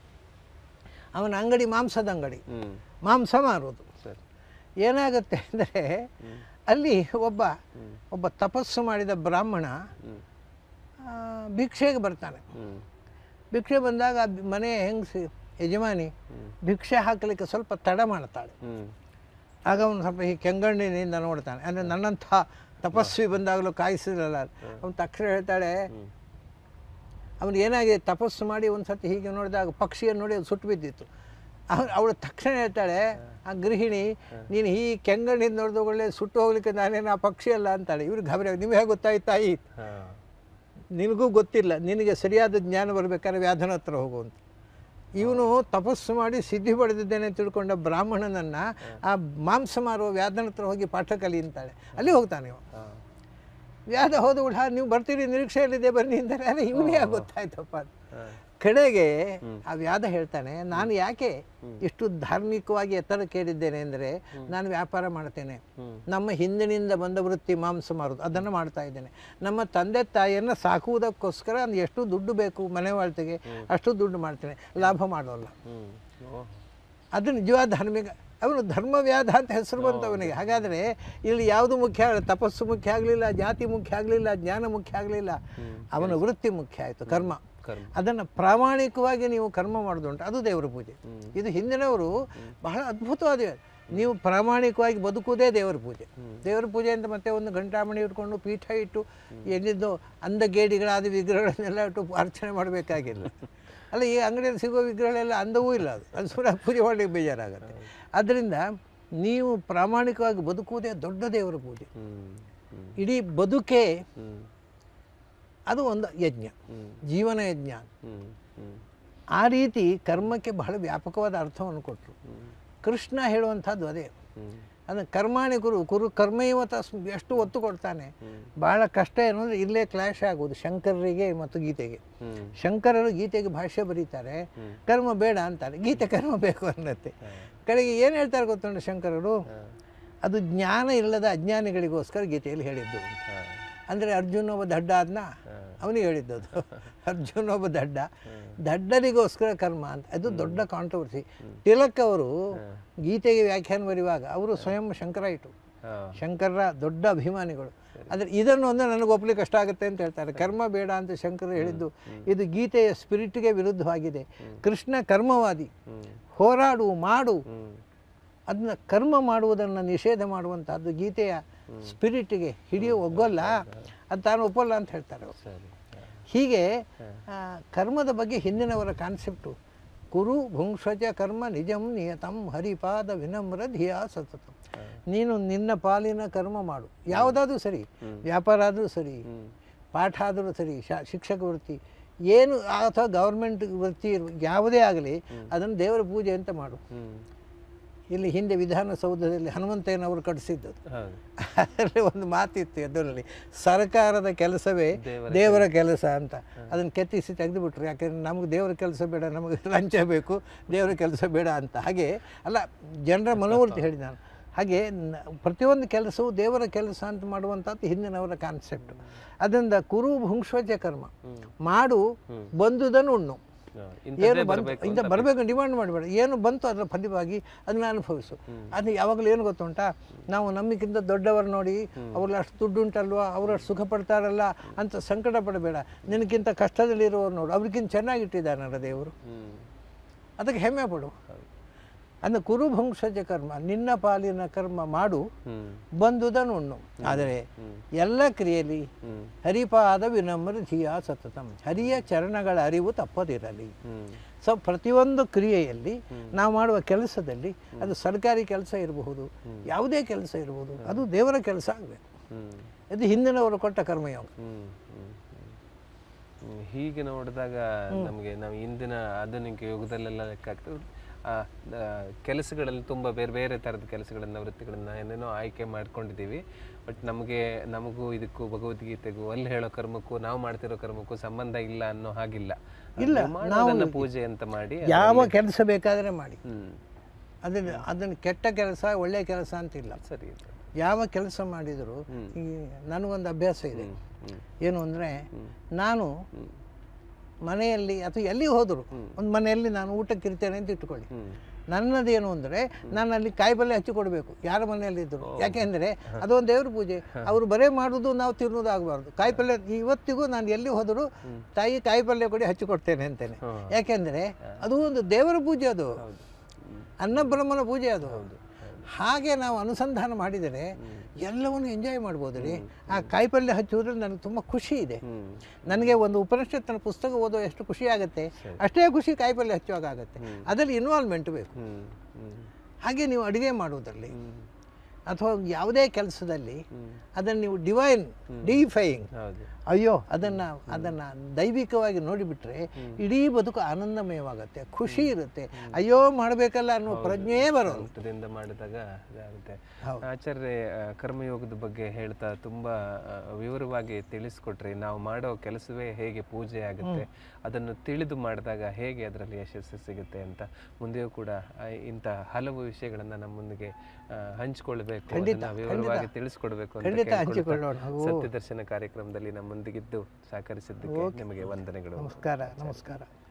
Speaker 3: ಅವನ ಅಂಗಡಿ ಮಾಂಸದ ಅಂಗಡಿ
Speaker 2: ಹ್ಮ್
Speaker 3: ಮಾಂಸ ಮಾರೋದು
Speaker 2: ಸರಿ
Speaker 3: ಏನಾಗುತ್ತೆ ಅಂದರೆ ಅಲ್ಲಿ ಒಬ್ಬ ಒಬ್ಬ ತಪಸ್ಸು ಮಾಡಿದ ಬ್ರಾಹ್ಮಣ
Speaker 2: ಹ್ಮ್
Speaker 3: ಆ, ಭಿಕ್ಷೆಗೆ ಬರ್ತಾನೆ
Speaker 2: ಹ್ಮ್
Speaker 3: ಭಿಕ್ಷೆ ಬಂದಾಗ ಆ ಬಿ- ಮನೆಯ ಹೆಂಗಸಿ ಯಜಮಾನಿ ಭಿಕ್ಷೆ ಹಾಕಲಿಕ್ಕೆ ಸ್ವಲ್ಪ ತಡ ಮಾಡ್ತಾಳೆ
Speaker 2: ಹ್ಮ್
Speaker 3: ಆಗ ಅವನು ಸ್ವಲ್ಪ ಈ ಕೆಂಗಣ್ಣಿನಿಂದ ನೋಡ್ತಾನೆ ಅಂದರೆ ನನ್ನಂಥ ತಪಸ್ವಿ ಬಂದಾಗಲೂ ಕಾಯಿಸಿದ್ರಲ್ಲ ಅವನು ತಕ್ಷಣ ಹೇಳ್ತಾಳೆ ಅವನು ಏನಾಗಿದೆ ತಪಸ್ಸು ಮಾಡಿ ಒಂದು ಸತಿ ಹೀಗೆ ನೋಡಿದಾಗ ಪಕ್ಷಿಯನ್ನು ನೋಡಿ ಅದು ಸುಟ್ಟು ಬಿದ್ದಿತ್ತು ಅವಳು ಅವಳು ತಕ್ಷಣ ಹೇಳ್ತಾಳೆ ಆ ಗೃಹಿಣಿ ನೀನು ಈ ಕೆಂಗಣ್ಣಿಂದ ನೋಡಿದ ಒಳ್ಳೆ ಸುಟ್ಟು ಹೋಗ್ಲಿಕ್ಕೆ ನಾನೇನು ಆ ಪಕ್ಷಿ ಅಲ್ಲ ಅಂತಾಳೆ ಇವ್ರಿಗೆ ಗಾಬರಿ ಆಗಿ ನಿಮಗೆ ಹೇಗೆ ಗೊತ್ತಾಯ್ತು ತಾಯಿ
Speaker 2: ಹಾ
Speaker 3: ನಿನಗೂ ಗೊತ್ತಿಲ್ಲ ನಿನಗೆ ಸರಿಯಾದ ಜ್ಞಾನ ಬರಬೇಕಾದ್ರೆ ವ್ಯಾಧನ ಹತ್ರ ಹೋಗು ಅಂತ ಇವನು ತಪಸ್ಸು ಮಾಡಿ ಸಿದ್ಧಿ ಪಡೆದಿದ್ದೇನೆ ಅಂತ ತಿಳ್ಕೊಂಡ ಬ್ರಾಹ್ಮಣನನ್ನು ಆ ಮಾಂಸ ಮಾರುವ ವ್ಯಾಧನ ಹತ್ರ ಹೋಗಿ ಪಾಠ ಕಲಿ ಅಂತಾಳೆ ಅಲ್ಲಿ ಹೋಗ್ತಾನೆ ಇವ
Speaker 2: ಹಾ.
Speaker 3: ವ್ಯಾಧ ಹೋದ ಕೂಡ ನೀವು ಬರ್ತೀರಿ ನಿರೀಕ್ಷೆಯಲ್ಲಿದೆ ಬನ್ನಿ ಅಂತಾರೆ ಅಲ್ಲ ಇವನೇ ಗೊತ್ತಾಯ್ತಪ್ಪ ಅಂತ.
Speaker 2: ಹಾ.
Speaker 3: ಕಡೆಗೆ ಆ ವ್ಯಾಧ ಹೇಳ್ತಾನೆ ನಾನು ಯಾಕೆ ಇಷ್ಟು ಧಾರ್ಮಿಕವಾಗಿ ಎತ್ತರ ಕೇಳಿದ್ದೇನೆ ಅಂದರೆ ನಾನು ವ್ಯಾಪಾರ ಮಾಡ್ತೇನೆ ನಮ್ಮ ಹಿಂದಿನಿಂದ ಬಂದ ವೃತ್ತಿ ಮಾಂಸ ಮಾರೋದು ಅದನ್ನು ಮಾಡ್ತಾ ಇದ್ದೇನೆ ನಮ್ಮ ತಂದೆ ತಾಯಿಯನ್ನು ಸಾಕುವುದಕ್ಕೋಸ್ಕರ ಒಂದು ಎಷ್ಟು ದುಡ್ಡು ಬೇಕು ಮನೆ வாழ்ತೆಗೆ ಅಷ್ಟು ದುಡ್ಡು ಮಾಡ್ತೇನೆ ಲಾಭ ಮಾಡೋಲ್ಲ
Speaker 2: ಹ್ಮ್ ಓ
Speaker 3: ಅದು ನಿಜವಾದ ಧಾರ್ಮಿಕ ಅವನು ಧರ್ಮವ್ಯಾಧ ಅಂತ ಹೆಸರು ಬಂತು ಅವನಿಗೆ ಹಾಗಾದರೆ ಇಲ್ಲಿ ಯಾವುದು ಮುಖ್ಯ ಆಗಲ್ಲ ತಪಸ್ಸು ಮುಖ್ಯ ಆಗಲಿಲ್ಲ ಜಾತಿ ಮುಖ್ಯ ಆಗಲಿಲ್ಲ ಜ್ಞಾನ ಮುಖ್ಯ ಆಗಲಿಲ್ಲ ಅವನ ವೃತ್ತಿ ಮುಖ್ಯ ಆಯಿತು ಕರ್ಮ
Speaker 2: ಕರ್ಮ
Speaker 3: ಅದನ್ನು ಪ್ರಾಮಾಣಿಕವಾಗಿ ನೀವು ಕರ್ಮ ಮಾಡೋದುಂಟು ಅದು ದೇವರ ಪೂಜೆ ಇದು ಹಿಂದಿನವರು ಬಹಳ ಅದ್ಭುತವಾದ ನೀವು ಪ್ರಾಮಾಣಿಕವಾಗಿ ಬದುಕುವುದೇ ದೇವರ ಪೂಜೆ ದೇವರ ಪೂಜೆ ಅಂತ ಮತ್ತೆ ಒಂದು ಗಂಟಾಮಣಿ ಇಟ್ಕೊಂಡು ಪೀಠ ಇಟ್ಟು ಎಲ್ಲಿದ್ದೋ ಅಂದಗೇಡಿಗಳಾದ ವಿಗ್ರಹಗಳನ್ನೆಲ್ಲ ಇಟ್ಟು ಅರ್ಚನೆ ಮಾಡಬೇಕಾಗಿಲ್ಲ ಅಲ್ಲ ಈ ಅಂಗಡಿಯಲ್ಲಿ ಸಿಗೋ ವಿಗ್ರಹಗಳೆಲ್ಲ ಅಂದವೂ ಇಲ್ಲ ಅದು ಅದು ಸುರ ಪೂಜೆ ಮಾಡಲಿಕ್ಕೆ ಬೇಜಾರಾಗುತ್ತೆ ಆದ್ದರಿಂದ ನೀವು ಪ್ರಾಮಾಣಿಕವಾಗಿ ಬದುಕುವುದೇ ದೊಡ್ಡ ದೇವರ ಪೂಜೆ
Speaker 2: ಹ್ಮ್ ಹ್ಮ್
Speaker 3: ಇಡೀ ಬದುಕೇ
Speaker 2: ಹ್ಮ್
Speaker 3: ಅದು ಒಂದು ಯಜ್ಞ
Speaker 2: ಹ್ಮ್
Speaker 3: ಜೀವನ ಯಜ್ಞ
Speaker 2: ಹ್ಮ್ ಹ್ಮ್
Speaker 3: ಆ ರೀತಿ ಕರ್ಮಕ್ಕೆ ಬಹಳ ವ್ಯಾಪಕವಾದ ಅರ್ಥವನ್ನು ಕೊಟ್ಟರು ಕೃಷ್ಣ ಹೇಳುವಂಥದ್ದು ಅದೇ
Speaker 2: ಹ್ಮ್
Speaker 3: ಅದನ್ನು ಕರ್ಮಾಣಿ ಕುರು ಕುರು ಕರ್ಮೈವ ತಸ್ಮ ಎಷ್ಟು ಒತ್ತು ಕೊಡ್ತಾನೆ ಭಾಳ ಕಷ್ಟ ಏನು ಅಂದರೆ ಇಲ್ಲೇ ಕ್ಲಾಶ್ ಆಗೋದು ಶಂಕರರಿಗೆ ಮತ್ತು ಗೀತೆಗೆ
Speaker 2: ಹ್ಮ್
Speaker 3: ಶಂಕರರು ಗೀತೆಗೆ ಭಾಷ್ಯ ಬರೀತಾರೆ ಕರ್ಮ ಬೇಡ ಅಂತಾರೆ ಗೀತೆ ಕರ್ಮ ಬೇಕು ಅನ್ನತ್ತೆ ಕಡೆಗೆ ಏನು ಹೇಳ್ತಾರೆ ಗೊತ್ತುಂಟು ಶಂಕರರು ಅದು ಜ್ಞಾನ ಇಲ್ಲದ ಅಜ್ಞಾನಿಗಳಿಗೋಸ್ಕರ ಗೀತೆಯಲ್ಲಿ ಹೇಳಿದ್ದು ಅಂತ.
Speaker 2: ಹಾ.
Speaker 3: ಅಂದರೆ ಅರ್ಜುನ ಒಬ್ಬ ದಡ್ಡ ಆದ್ನ ಅವನಿಗೆ ಹೇಳಿದ್ದದು ಅರ್ಜುನ ಒಬ್ಬ ದಡ್ಡ ದಡ್ಡರಿಗೋಸ್ಕರ ಕರ್ಮ ಅಂತ ಅದು ದೊಡ್ಡ ಕಾಂಟ್ರವರ್ಸಿ ತಿಲಕ್ ಅವರು ಗೀತೆಗೆ ವ್ಯಾಖ್ಯಾನ ಬರೆಯುವಾಗ ಅವರು ಸ್ವಯಂ ಶಂಕರ ಇಟ್ಟು
Speaker 2: ಹಾ.
Speaker 3: ಶಂಕರರ ದೊಡ್ಡ ಅಭಿಮಾನಿಗಳು ಆದರೆ ಇದನ್ನು ಒಂದು ನನಗೆ ಒಪ್ಪಲಿಕ್ಕೆ ಕಷ್ಟ ಆಗುತ್ತೆ ಅಂತ ಹೇಳ್ತಾರೆ ಕರ್ಮ ಬೇಡ ಅಂತ ಶಂಕರ ಹೇಳಿದ್ದು ಇದು ಗೀತೆಯ ಸ್ಪಿರಿಟ್ಗೆ ವಿರುದ್ಧವಾಗಿದೆ ಕೃಷ್ಣ ಕರ್ಮವಾದಿ
Speaker 2: ಹ್ಮ್
Speaker 3: ಹೋರಾಡು ಮಾಡು
Speaker 2: ಹ್ಮ್
Speaker 3: ಅದನ್ನ ಕರ್ಮ ಮಾಡುವುದನ್ನು ನಿಷೇಧ ಮಾಡುವಂಥದ್ದು ಗೀತೆಯ ಸ್ಪಿರಿಟ್ಗೆ ಹಿಡಿಯೋ ಒಗ್ಗಲ್ಲ ಅದು ತಾನು ಒಪ್ಪಲ್ಲ ಅಂತ ಹೇಳ್ತಾರೆ ಅವರು
Speaker 2: ಸರಿ ಹಾ.
Speaker 3: ಹೀಗೆ ಆ, ಕರ್ಮದ ಬಗ್ಗೆ ಹಿಂದಿನವರ ಕಾನ್ಸೆಪ್ಟು ಕುರು ಭುಂಕ್ಷಜ ಕರ್ಮ ನಿಜಂ ನಿಯತಂ ಹರಿಪಾದ ವಿನಮ್ರ ಧಿಯಾ ಸತತಂ ನೀನು ನಿನ್ನ ಪಾಲಿನ ಕರ್ಮ ಮಾಡು ಯಾವುದಾದ್ರೂ ಸರಿ ವ್ಯಾಪಾರ ಆದರೂ ಸರಿ ಪಾಠ ಆದರೂ ಸರಿ ಶಾ ಶಿಕ್ಷಕ ವೃತ್ತಿ ಏನು ಅಥವಾ ಗೌರ್ಮೆಂಟ್ ವೃತ್ತಿ ಇರು- ಯಾವುದೇ ಆಗಲಿ ಅದನ್ನು ದೇವರ ಪೂಜೆ ಅಂತ ಮಾಡು
Speaker 2: ಹ್ಮ್
Speaker 3: ಇಲ್ಲಿ ಹಿಂದೆ ವಿಧಾನಸೌಧದಲ್ಲಿ ಹನುಮಂತಯ್ಯನವರು ಕಟ್ಟಿಸಿದ್ದದು
Speaker 2: ಹೌದು
Speaker 3: ಅದರಲ್ಲಿ ಒಂದು ಮಾತಿತ್ತು ಅದರಲ್ಲಿ ಸರ್ಕಾರದ ಕೆಲಸವೇ
Speaker 2: ದೇವರ
Speaker 3: ದೇವರ ಕೆಲಸ ಅಂತ ಅದನ್ನು ಕೆತ್ತಿಸಿ ತೆಗೆದುಬಿಟ್ರು ಯಾಕೆಂದ್ರೆ ನಮಗೆ ದೇವರ ಕೆಲಸ ಬೇಡ ನಮಗೆ ಲಂಚ ಬೇಕು ದೇವರ ಕೆಲಸ ಬೇಡ ಅಂತ ಹಾಗೆ ಅಲ್ಲ ಜನರ ಮನೋವೃತ್ತಿ ಹೇಳಿ ನಾನು ಹಾಗೆ ನ- ಪ್ರತಿಯೊಂದು ಕೆಲಸವು ದೇವರ ಕೆಲಸ ಅಂತ ಮಾಡುವಂಥದ್ದು ಹಿಂದಿನವರ ಕಾನ್ಸೆಪ್ಟ್ ಅದರಿಂದ ಕುರು ಭುಂಕ್ಷೋಜ ಕರ್ಮ ಮಾಡು ಬಂದುದನ್ನು ಉಣ್ಣು
Speaker 2: ಹಾ.
Speaker 3: ಏನು
Speaker 2: ಇಂಥದ್ದೇ
Speaker 3: ಬಂತು
Speaker 2: ಬರ್ಬೇಕು
Speaker 3: ಇಂಥ ಬರಬೇಕು ಡಿಮಾಂಡ್ ಮಾಡಬೇಡ ಏನು ಬಂತು ಅದರ ಫಲವಾಗಿ ಅದನ್ನ ಅನುಭವಿಸು ಅದು ಯಾವಾಗಲೂ ಏನು ಗೊತ್ತುಂಟಾ ನಾವು ನಮಗಿಂತ ದೊಡ್ಡವರು ನೋಡಿ ಅವ್ರಲ್ಲಿ ಅಷ್ಟು ದುಡ್ಡು ಉಂಟಲ್ವಾ ಅವ್ರು ಅಷ್ಟು ಸುಖ ಪಡ್ತಾರಲ್ಲ ಅಂತ ಸಂಕಟ ಪಡಬೇಡ ನಿನಗಿಂತ ಕಷ್ಟದಲ್ಲಿರುವವ್ರು ನೋಡು ಅವ್ರಿಗಿಂತ ಚೆನ್ನಾಗಿಟ್ಟಿದ್ದಾನಲ್ಲ ದೇವರು
Speaker 2: ಹ್ಮ್
Speaker 3: ಅದಕ್ಕೆ ಹೆಮ್ಮೆ ಪಡು ಅಂದ್ರೆ ಕುರುಭಂಶಜ ಕರ್ಮ ನಿನ್ನ ಪಾಲಿನ ಕರ್ಮ ಮಾಡು
Speaker 2: ಹ್ಮ್
Speaker 3: ಬಂದುದನ್ನು ಉಣ್ಣು ಆದರೆ ಎಲ್ಲ ಕ್ರಿಯೆಯಲ್ಲಿ
Speaker 2: ಹ್ಮ್
Speaker 3: ಹರಿಪಾದ ವಿನಮ್ರ ಧಿಯಾ ಸತತಂ ಹರಿಯ ಚರಣಗಳ ಅರಿವು ತಪ್ಪದಿರಲಿ
Speaker 2: ಹ್ಮ್
Speaker 3: ಸೊ ಪ್ರತಿಯೊಂದು ಕ್ರಿಯೆಯಲ್ಲಿ ನಾವು ಮಾಡುವ ಕೆಲಸದಲ್ಲಿ ಅದು ಸರ್ಕಾರಿ ಕೆಲಸ ಇರಬಹುದು ಯಾವುದೇ ಕೆಲಸ ಇರಬಹುದು ಅದು ದೇವರ ಕೆಲಸ ಆಗಬೇಕು
Speaker 2: ಹ್ಮ್
Speaker 3: ಇದು ಹಿಂದಿನವರು ಕೊಟ್ಟ ಕರ್ಮಯೋಗ
Speaker 2: ಹ್ಮ್ ಹ್ಮ್ ಹ್ಮ್. ಹೀಗೆ ನೋಡಿದಾಗ ನಮಗೆ ನಾವು ಇಂದಿನ ಆಧುನಿಕ ಯುಗದಲ್ಲೆಲ್ಲ ಲೆಕ್ಕ ಆಗ್ತದೆ ಆ, ಆ, ಕೆಲಸಗಳಲ್ಲಿ ತುಂಬ ಬೇರೆ ಬೇರೆ ಥರದ ಕೆಲಸಗಳನ್ನ ವೃತ್ತಿಗಳನ್ನ ಏನೇನೋ ಆಯ್ಕೆ ಮಾಡ್ಕೊಂಡಿದ್ದೀವಿ ಬಟ್ ನಮಗೆ ನಮಗೂ ಇದಕ್ಕೂ ಭಗವದ್ಗೀತೆಗೂ ಅಲ್ಲಿ ಹೇಳೋ ಕರ್ಮಕ್ಕೂ ನಾವು ಮಾಡ್ತಿರೋ ಕರ್ಮಕ್ಕೂ ಸಂಬಂಧ ಇಲ್ಲ ಅನ್ನೋ ಹಾಗಿಲ್ಲ
Speaker 3: ಇಲ್ಲ,
Speaker 2: ನೀವು ಮಾಡೋದನ್ನ ಪೂಜೆ ಅಂತ ಮಾಡಿ
Speaker 3: ಯಾವ ಕೆಲಸ ಬೇಕಾದರೆ ಮಾಡಿ
Speaker 2: ಹ್ಮ್
Speaker 3: ಅದನ್ನು ಅದನ್ನು ಕೆಟ್ಟ ಕೆಲಸ ಒಳ್ಳೆಯ ಕೆಲಸ ಅಂತಿಲ್ಲ
Speaker 2: ಸರಿ ಇದು.
Speaker 3: ಯಾವ ಕೆಲಸ ಮಾಡಿದರೂ ಈ ನನಗೊಂದು ಅಭ್ಯಾಸ ಇದೆ
Speaker 2: ಹ್ಮ್
Speaker 3: ಏನು ಅಂದರೆ ನಾನು ಮನೆಯಲ್ಲಿ ಅಥವಾ ಎಲ್ಲಿ ಹೋದರು ಒಂದು ಮನೆಯಲ್ಲಿ ನಾನು ಊಟಕ್ಕೆ ಇರ್ತೇನೆ ಅಂತ ಇಟ್ಕೊಳ್ಳಿ
Speaker 2: ಹ್ಮ್
Speaker 3: ನನ್ನದೇನು ಅಂದರೆ ನಾನು ಅಲ್ಲಿ ಕಾಯಿಪಲ್ಯ ಹಚ್ಚಿ ಕೊಡಬೇಕು ಯಾರ ಮನೆಯಲ್ಲಿ ಇದ್ದರು ಯಾಕೆಂದರೆ ಅದೊಂದು ದೇವ್ರ ಪೂಜೆ ಅವರು ಬರೇ ಮಾಡೋದು ನಾವು ತಿನ್ನೋದು ಆಗಬಾರ್ದು ಕಾಯಿಪಲ್ಯ ಇವತ್ತಿಗೂ ನಾನು ಎಲ್ಲಿ ಹೋದರೂ ತಾಯಿ ಕಾಯಿಪಲ್ಯ ಕೊಡಿ ಹಚ್ಚಿ ಕೊಡ್ತೇನೆ ಅಂತೇನೆ ಯಾಕೆಂದರೆ ಅದು ಒಂದು ದೇವರ ಪೂಜೆ ಅದು ಅನ್ನಬ್ರಹ್ಮನ ಪೂಜೆ ಅದು ಹಾಗೆ ನಾವು ಅನುಸಂಧಾನ ಮಾಡಿದರೆ ಎಲ್ಲವನ್ನು ಎಂಜಾಯ್ ಮಾಡ್ಬೋದು ರೀ ಆ ಕಾಯಿಪಲ್ಯ ಹಚ್ಚುವುದ್ರಲ್ಲಿ ನನಗೆ ತುಂಬ ಖುಷಿ ಇದೆ
Speaker 2: ಹ್ಮ್
Speaker 3: ನನಗೆ ಒಂದು ಉಪನಿಷತ್ತಿನ ಪುಸ್ತಕ ಓದೋ ಎಷ್ಟು ಖುಷಿ ಆಗುತ್ತೆ ಅಷ್ಟೇ ಖುಷಿ ಕಾಯಿಪಲ್ಯ ಹಚ್ಚುವಾಗ ಆಗುತ್ತೆ ಅದರಲ್ಲಿ ಇನ್ವಾಲ್ವ್ಮೆಂಟ್ ಬೇಕು
Speaker 2: ಹ್ಮ್ ಹ್ಮ್
Speaker 3: ಹಾಗೆ ನೀವು ಅಡುಗೆ ಮಾಡುವುದರಲ್ಲಿ
Speaker 2: ಹ್ಮ್
Speaker 3: ಅಥವಾ ಯಾವುದೇ ಕೆಲಸದಲ್ಲಿ ಅದನ್ನು ನೀವು ಡಿವೈನ್ ಡಿಫೈಯಿಂಗ್
Speaker 2: ಹೌದು
Speaker 3: ಅಯ್ಯೋ ಅದನ್ನು ಅದನ್ನು ದೈವಿಕವಾಗಿ ನೋಡಿಬಿಟ್ರೆ ಇಡೀ ಬದುಕು ಆನಂದಮಯವಾಗುತ್ತೆ ಖುಷಿ ಇರುತ್ತೆ ಅಯ್ಯೋ ಮಾಡಬೇಕಲ್ಲ ಅನ್ನೋ ಪ್ರಜ್ಞೆಯೇ ಬರೋದು
Speaker 2: ಊಟದಿಂದ ಮಾಡಿದಾಗ ಇದಾಗುತ್ತೆ
Speaker 3: ಹೌದು.
Speaker 2: ಆಚಾರ್ಯ ಆ, ಕರ್ಮಯೋಗದ ಬಗ್ಗೆ ಹೇಳ್ತಾ ತುಂಬಾ ಆ, ವಿವರವಾಗಿ ತಿಳಿಸ್ಕೊಟ್ರಿ ನಾವು ಮಾಡೋ ಕೆಲಸವೇ ಹೇಗೆ ಪೂಜೆ ಆಗುತ್ತೆ ಅದನ್ನು ತಿಳಿದು ಮಾಡಿದಾಗ ಹೇಗೆ ಅದರಲ್ಲಿ ಯಶಸ್ಸು ಸಿಗುತ್ತೆ ಅಂತ ಮುಂದೆಯೂ ಕೂಡ ಆ, ಇಂಥ ಹಲವು ವಿಷಯಗಳನ್ನ ನಮ್ಮ ಮುಂದಿಗೆ ಆ, ಹಂಚ್ಕೊಳ್ಬೇಕು ಅದನ್ನ ವಿವರವಾಗಿ ತಿಳಿಸ್ಕೊಡ್ಬೇಕು ಅಂತ
Speaker 3: ಖಂಡಿತ
Speaker 2: ಕೇಳ್ಕೊಳ್ತಾ
Speaker 3: ಹಂಚಿಕೊಳ್ಳೋಣ. ಓ.
Speaker 2: ಸತ್ಯದರ್ಶನ ಕಾರ್ಯಕ್ರಮದಲ್ಲಿ ನಮ್ಮೊಂದಿಗಿದ್ದು ಸಹಕರಿಸಿದ್ದಕ್ಕೆ ನಿಮಗೆ ವಂದನೆಗಳು
Speaker 3: ನಮಸ್ಕಾರ ನಮಸ್ಕಾರ